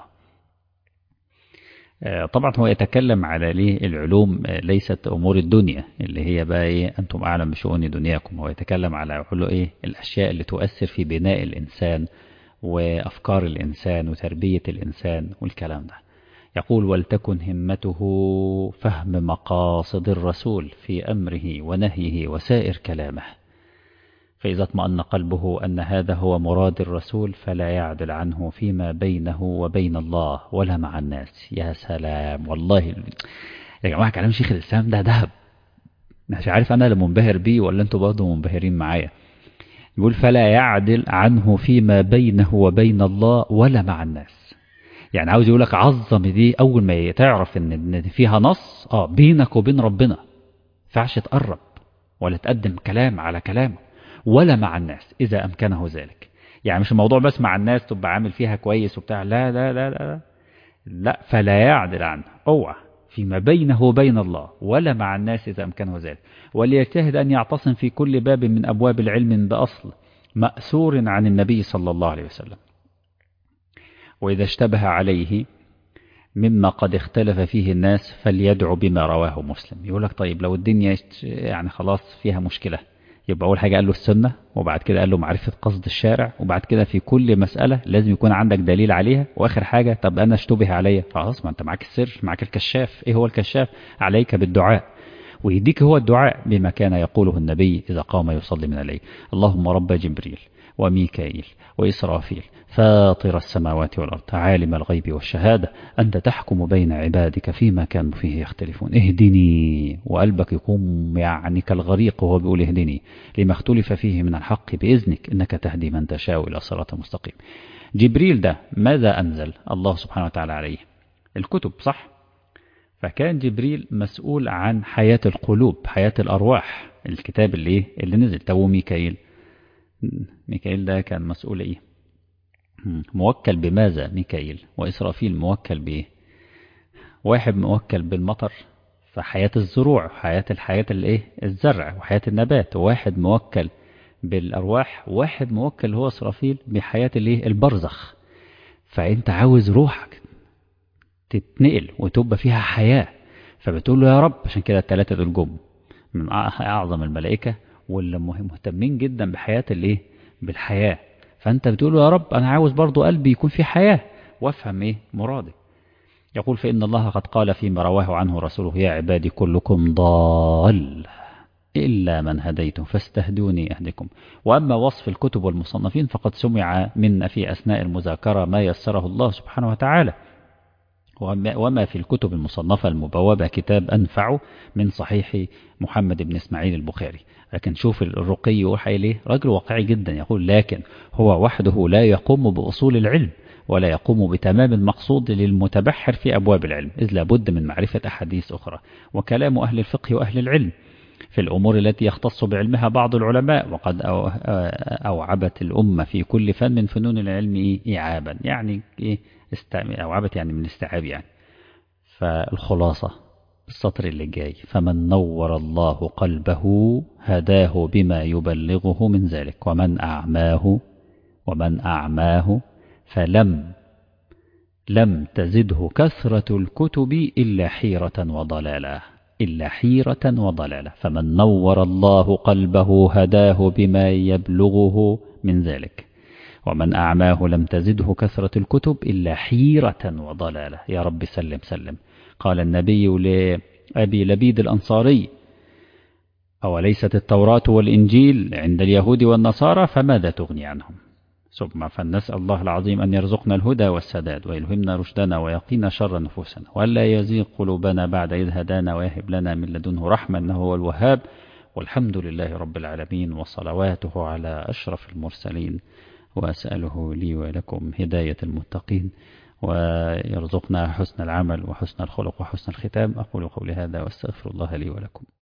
طبعا هو يتكلم على ليه العلوم ليست أمور الدنيا اللي هي بقى إيه أنتم أعلم بشؤون دنياكم هو يتكلم على له إيه الأشياء اللي تؤثر في بناء الإنسان وأفكار الإنسان وتربية الإنسان والكلام ده يقول ولتكن همته فهم مقاصد الرسول في أمره ونهيه وسائر كلامه فإذا اطمأن قلبه أن هذا هو مراد الرسول فلا يعدل عنه فيما بينه وبين الله ولا مع الناس يا سلام والله يا جماعة كلام شيخ الإسلام ده ذهب مش عارف أنا اللي منبهر بيه ولا أنتوا برضه منبهرين معايا يقول فلا يعدل عنه فيما بينه وبين الله ولا مع الناس يعني عاوز يقول لك عظم دي أول ما تعرف إن فيها نص آه بينك وبين ربنا فعش تقرب ولا تقدم كلام على كلامه ولا مع الناس إذا أمكنه ذلك يعني مش الموضوع بس مع الناس تبقى عامل فيها كويس وبتاع لا لا لا لا لا فلا يعدل عنه اوعى فيما بينه وبين الله ولا مع الناس إذا أمكنه ذلك وليجتهد أن يعتصم في كل باب من أبواب العلم بأصل مأثور عن النبي صلى الله عليه وسلم وإذا اشتبه عليه مما قد اختلف فيه الناس فليدعو بما رواه مسلم يقول لك طيب لو الدنيا يعني خلاص فيها مشكلة يبقى أول حاجة قال له السنة وبعد كده قال له معرفة قصد الشارع وبعد كده في كل مسألة لازم يكون عندك دليل عليها وآخر حاجة طب أنا اشتبه عليا خلاص ما أنت معاك السر معاك الكشاف إيه هو الكشاف عليك بالدعاء ويديك هو الدعاء بما كان يقوله النبي إذا قام يصلي من الليل اللهم رب جبريل وميكائيل وإسرافيل فاطر السماوات والأرض عالم الغيب والشهادة أنت تحكم بين عبادك فيما كانوا فيه يختلفون اهدني وقلبك يقوم يعني كالغريق وهو بيقول اهدني لما اختلف فيه من الحق بإذنك إنك تهدي من تشاء إلى صراط مستقيم جبريل ده ماذا أنزل الله سبحانه وتعالى عليه الكتب صح فكان جبريل مسؤول عن حياة القلوب حياة الأرواح الكتاب اللي اللي نزل تو ميكائيل ميكائيل ده كان مسؤول ايه موكل بماذا ميكائيل وإسرافيل موكل بإيه واحد موكل بالمطر فحياة الزروع حياة الحياة الايه الزرع وحياة النبات وواحد موكل بالأرواح واحد موكل هو إسرافيل بحياة الايه البرزخ فأنت عاوز روحك تتنقل وتبقى فيها حياة فبتقول له يا رب عشان كده الثلاثة دول جم من أعظم الملائكة واللي مهتمين جدا بحياة الايه بالحياة فأنت بتقول له يا رب أنا عاوز برضو قلبي يكون في حياة وافهم إيه مرادي يقول فإن الله قد قال فيما رواه عنه رسوله يا عبادي كلكم ضال إلا من هديتم فاستهدوني أهدكم وأما وصف الكتب والمصنفين فقد سمع منا في أثناء المذاكرة ما يسره الله سبحانه وتعالى وما في الكتب المصنفة المبوبة كتاب أنفع من صحيح محمد بن إسماعيل البخاري لكن شوف الرقي يوحى إليه رجل واقعي جدا يقول لكن هو وحده لا يقوم بأصول العلم ولا يقوم بتمام المقصود للمتبحر في أبواب العلم إذ لابد من معرفة أحاديث أخرى وكلام أهل الفقه وأهل العلم في الأمور التي يختص بعلمها بعض العلماء وقد أوعبت الأمة في كل فن من فنون العلم إعابا يعني إيه أوعبت يعني من استيعاب يعني فالخلاصة السطر اللي جاي فمن نور الله قلبه هداه بما يبلغه من ذلك ومن أعماه ومن أعماه فلم لم تزده كثرة الكتب إلا حيرة وضلالا إلا حيرة وضلالا فمن نور الله قلبه هداه بما يبلغه من ذلك ومن أعماه لم تزده كثرة الكتب إلا حيرة وضلالة يا رب سلم سلم قال النبي لأبي لبيد الأنصاري أوليست التوراة والإنجيل عند اليهود والنصارى فماذا تغني عنهم ثم فلنسأل الله العظيم أن يرزقنا الهدى والسداد ويلهمنا رشدنا ويقينا شر نفوسنا وألا يزيغ قلوبنا بعد إذ هدانا ويهب لنا من لدنه رحمة أنه هو الوهاب والحمد لله رب العالمين وصلواته على أشرف المرسلين وأسأله لي ولكم هداية المتقين ويرزقنا حسن العمل وحسن الخلق وحسن الختام أقول قولي هذا واستغفر الله لي ولكم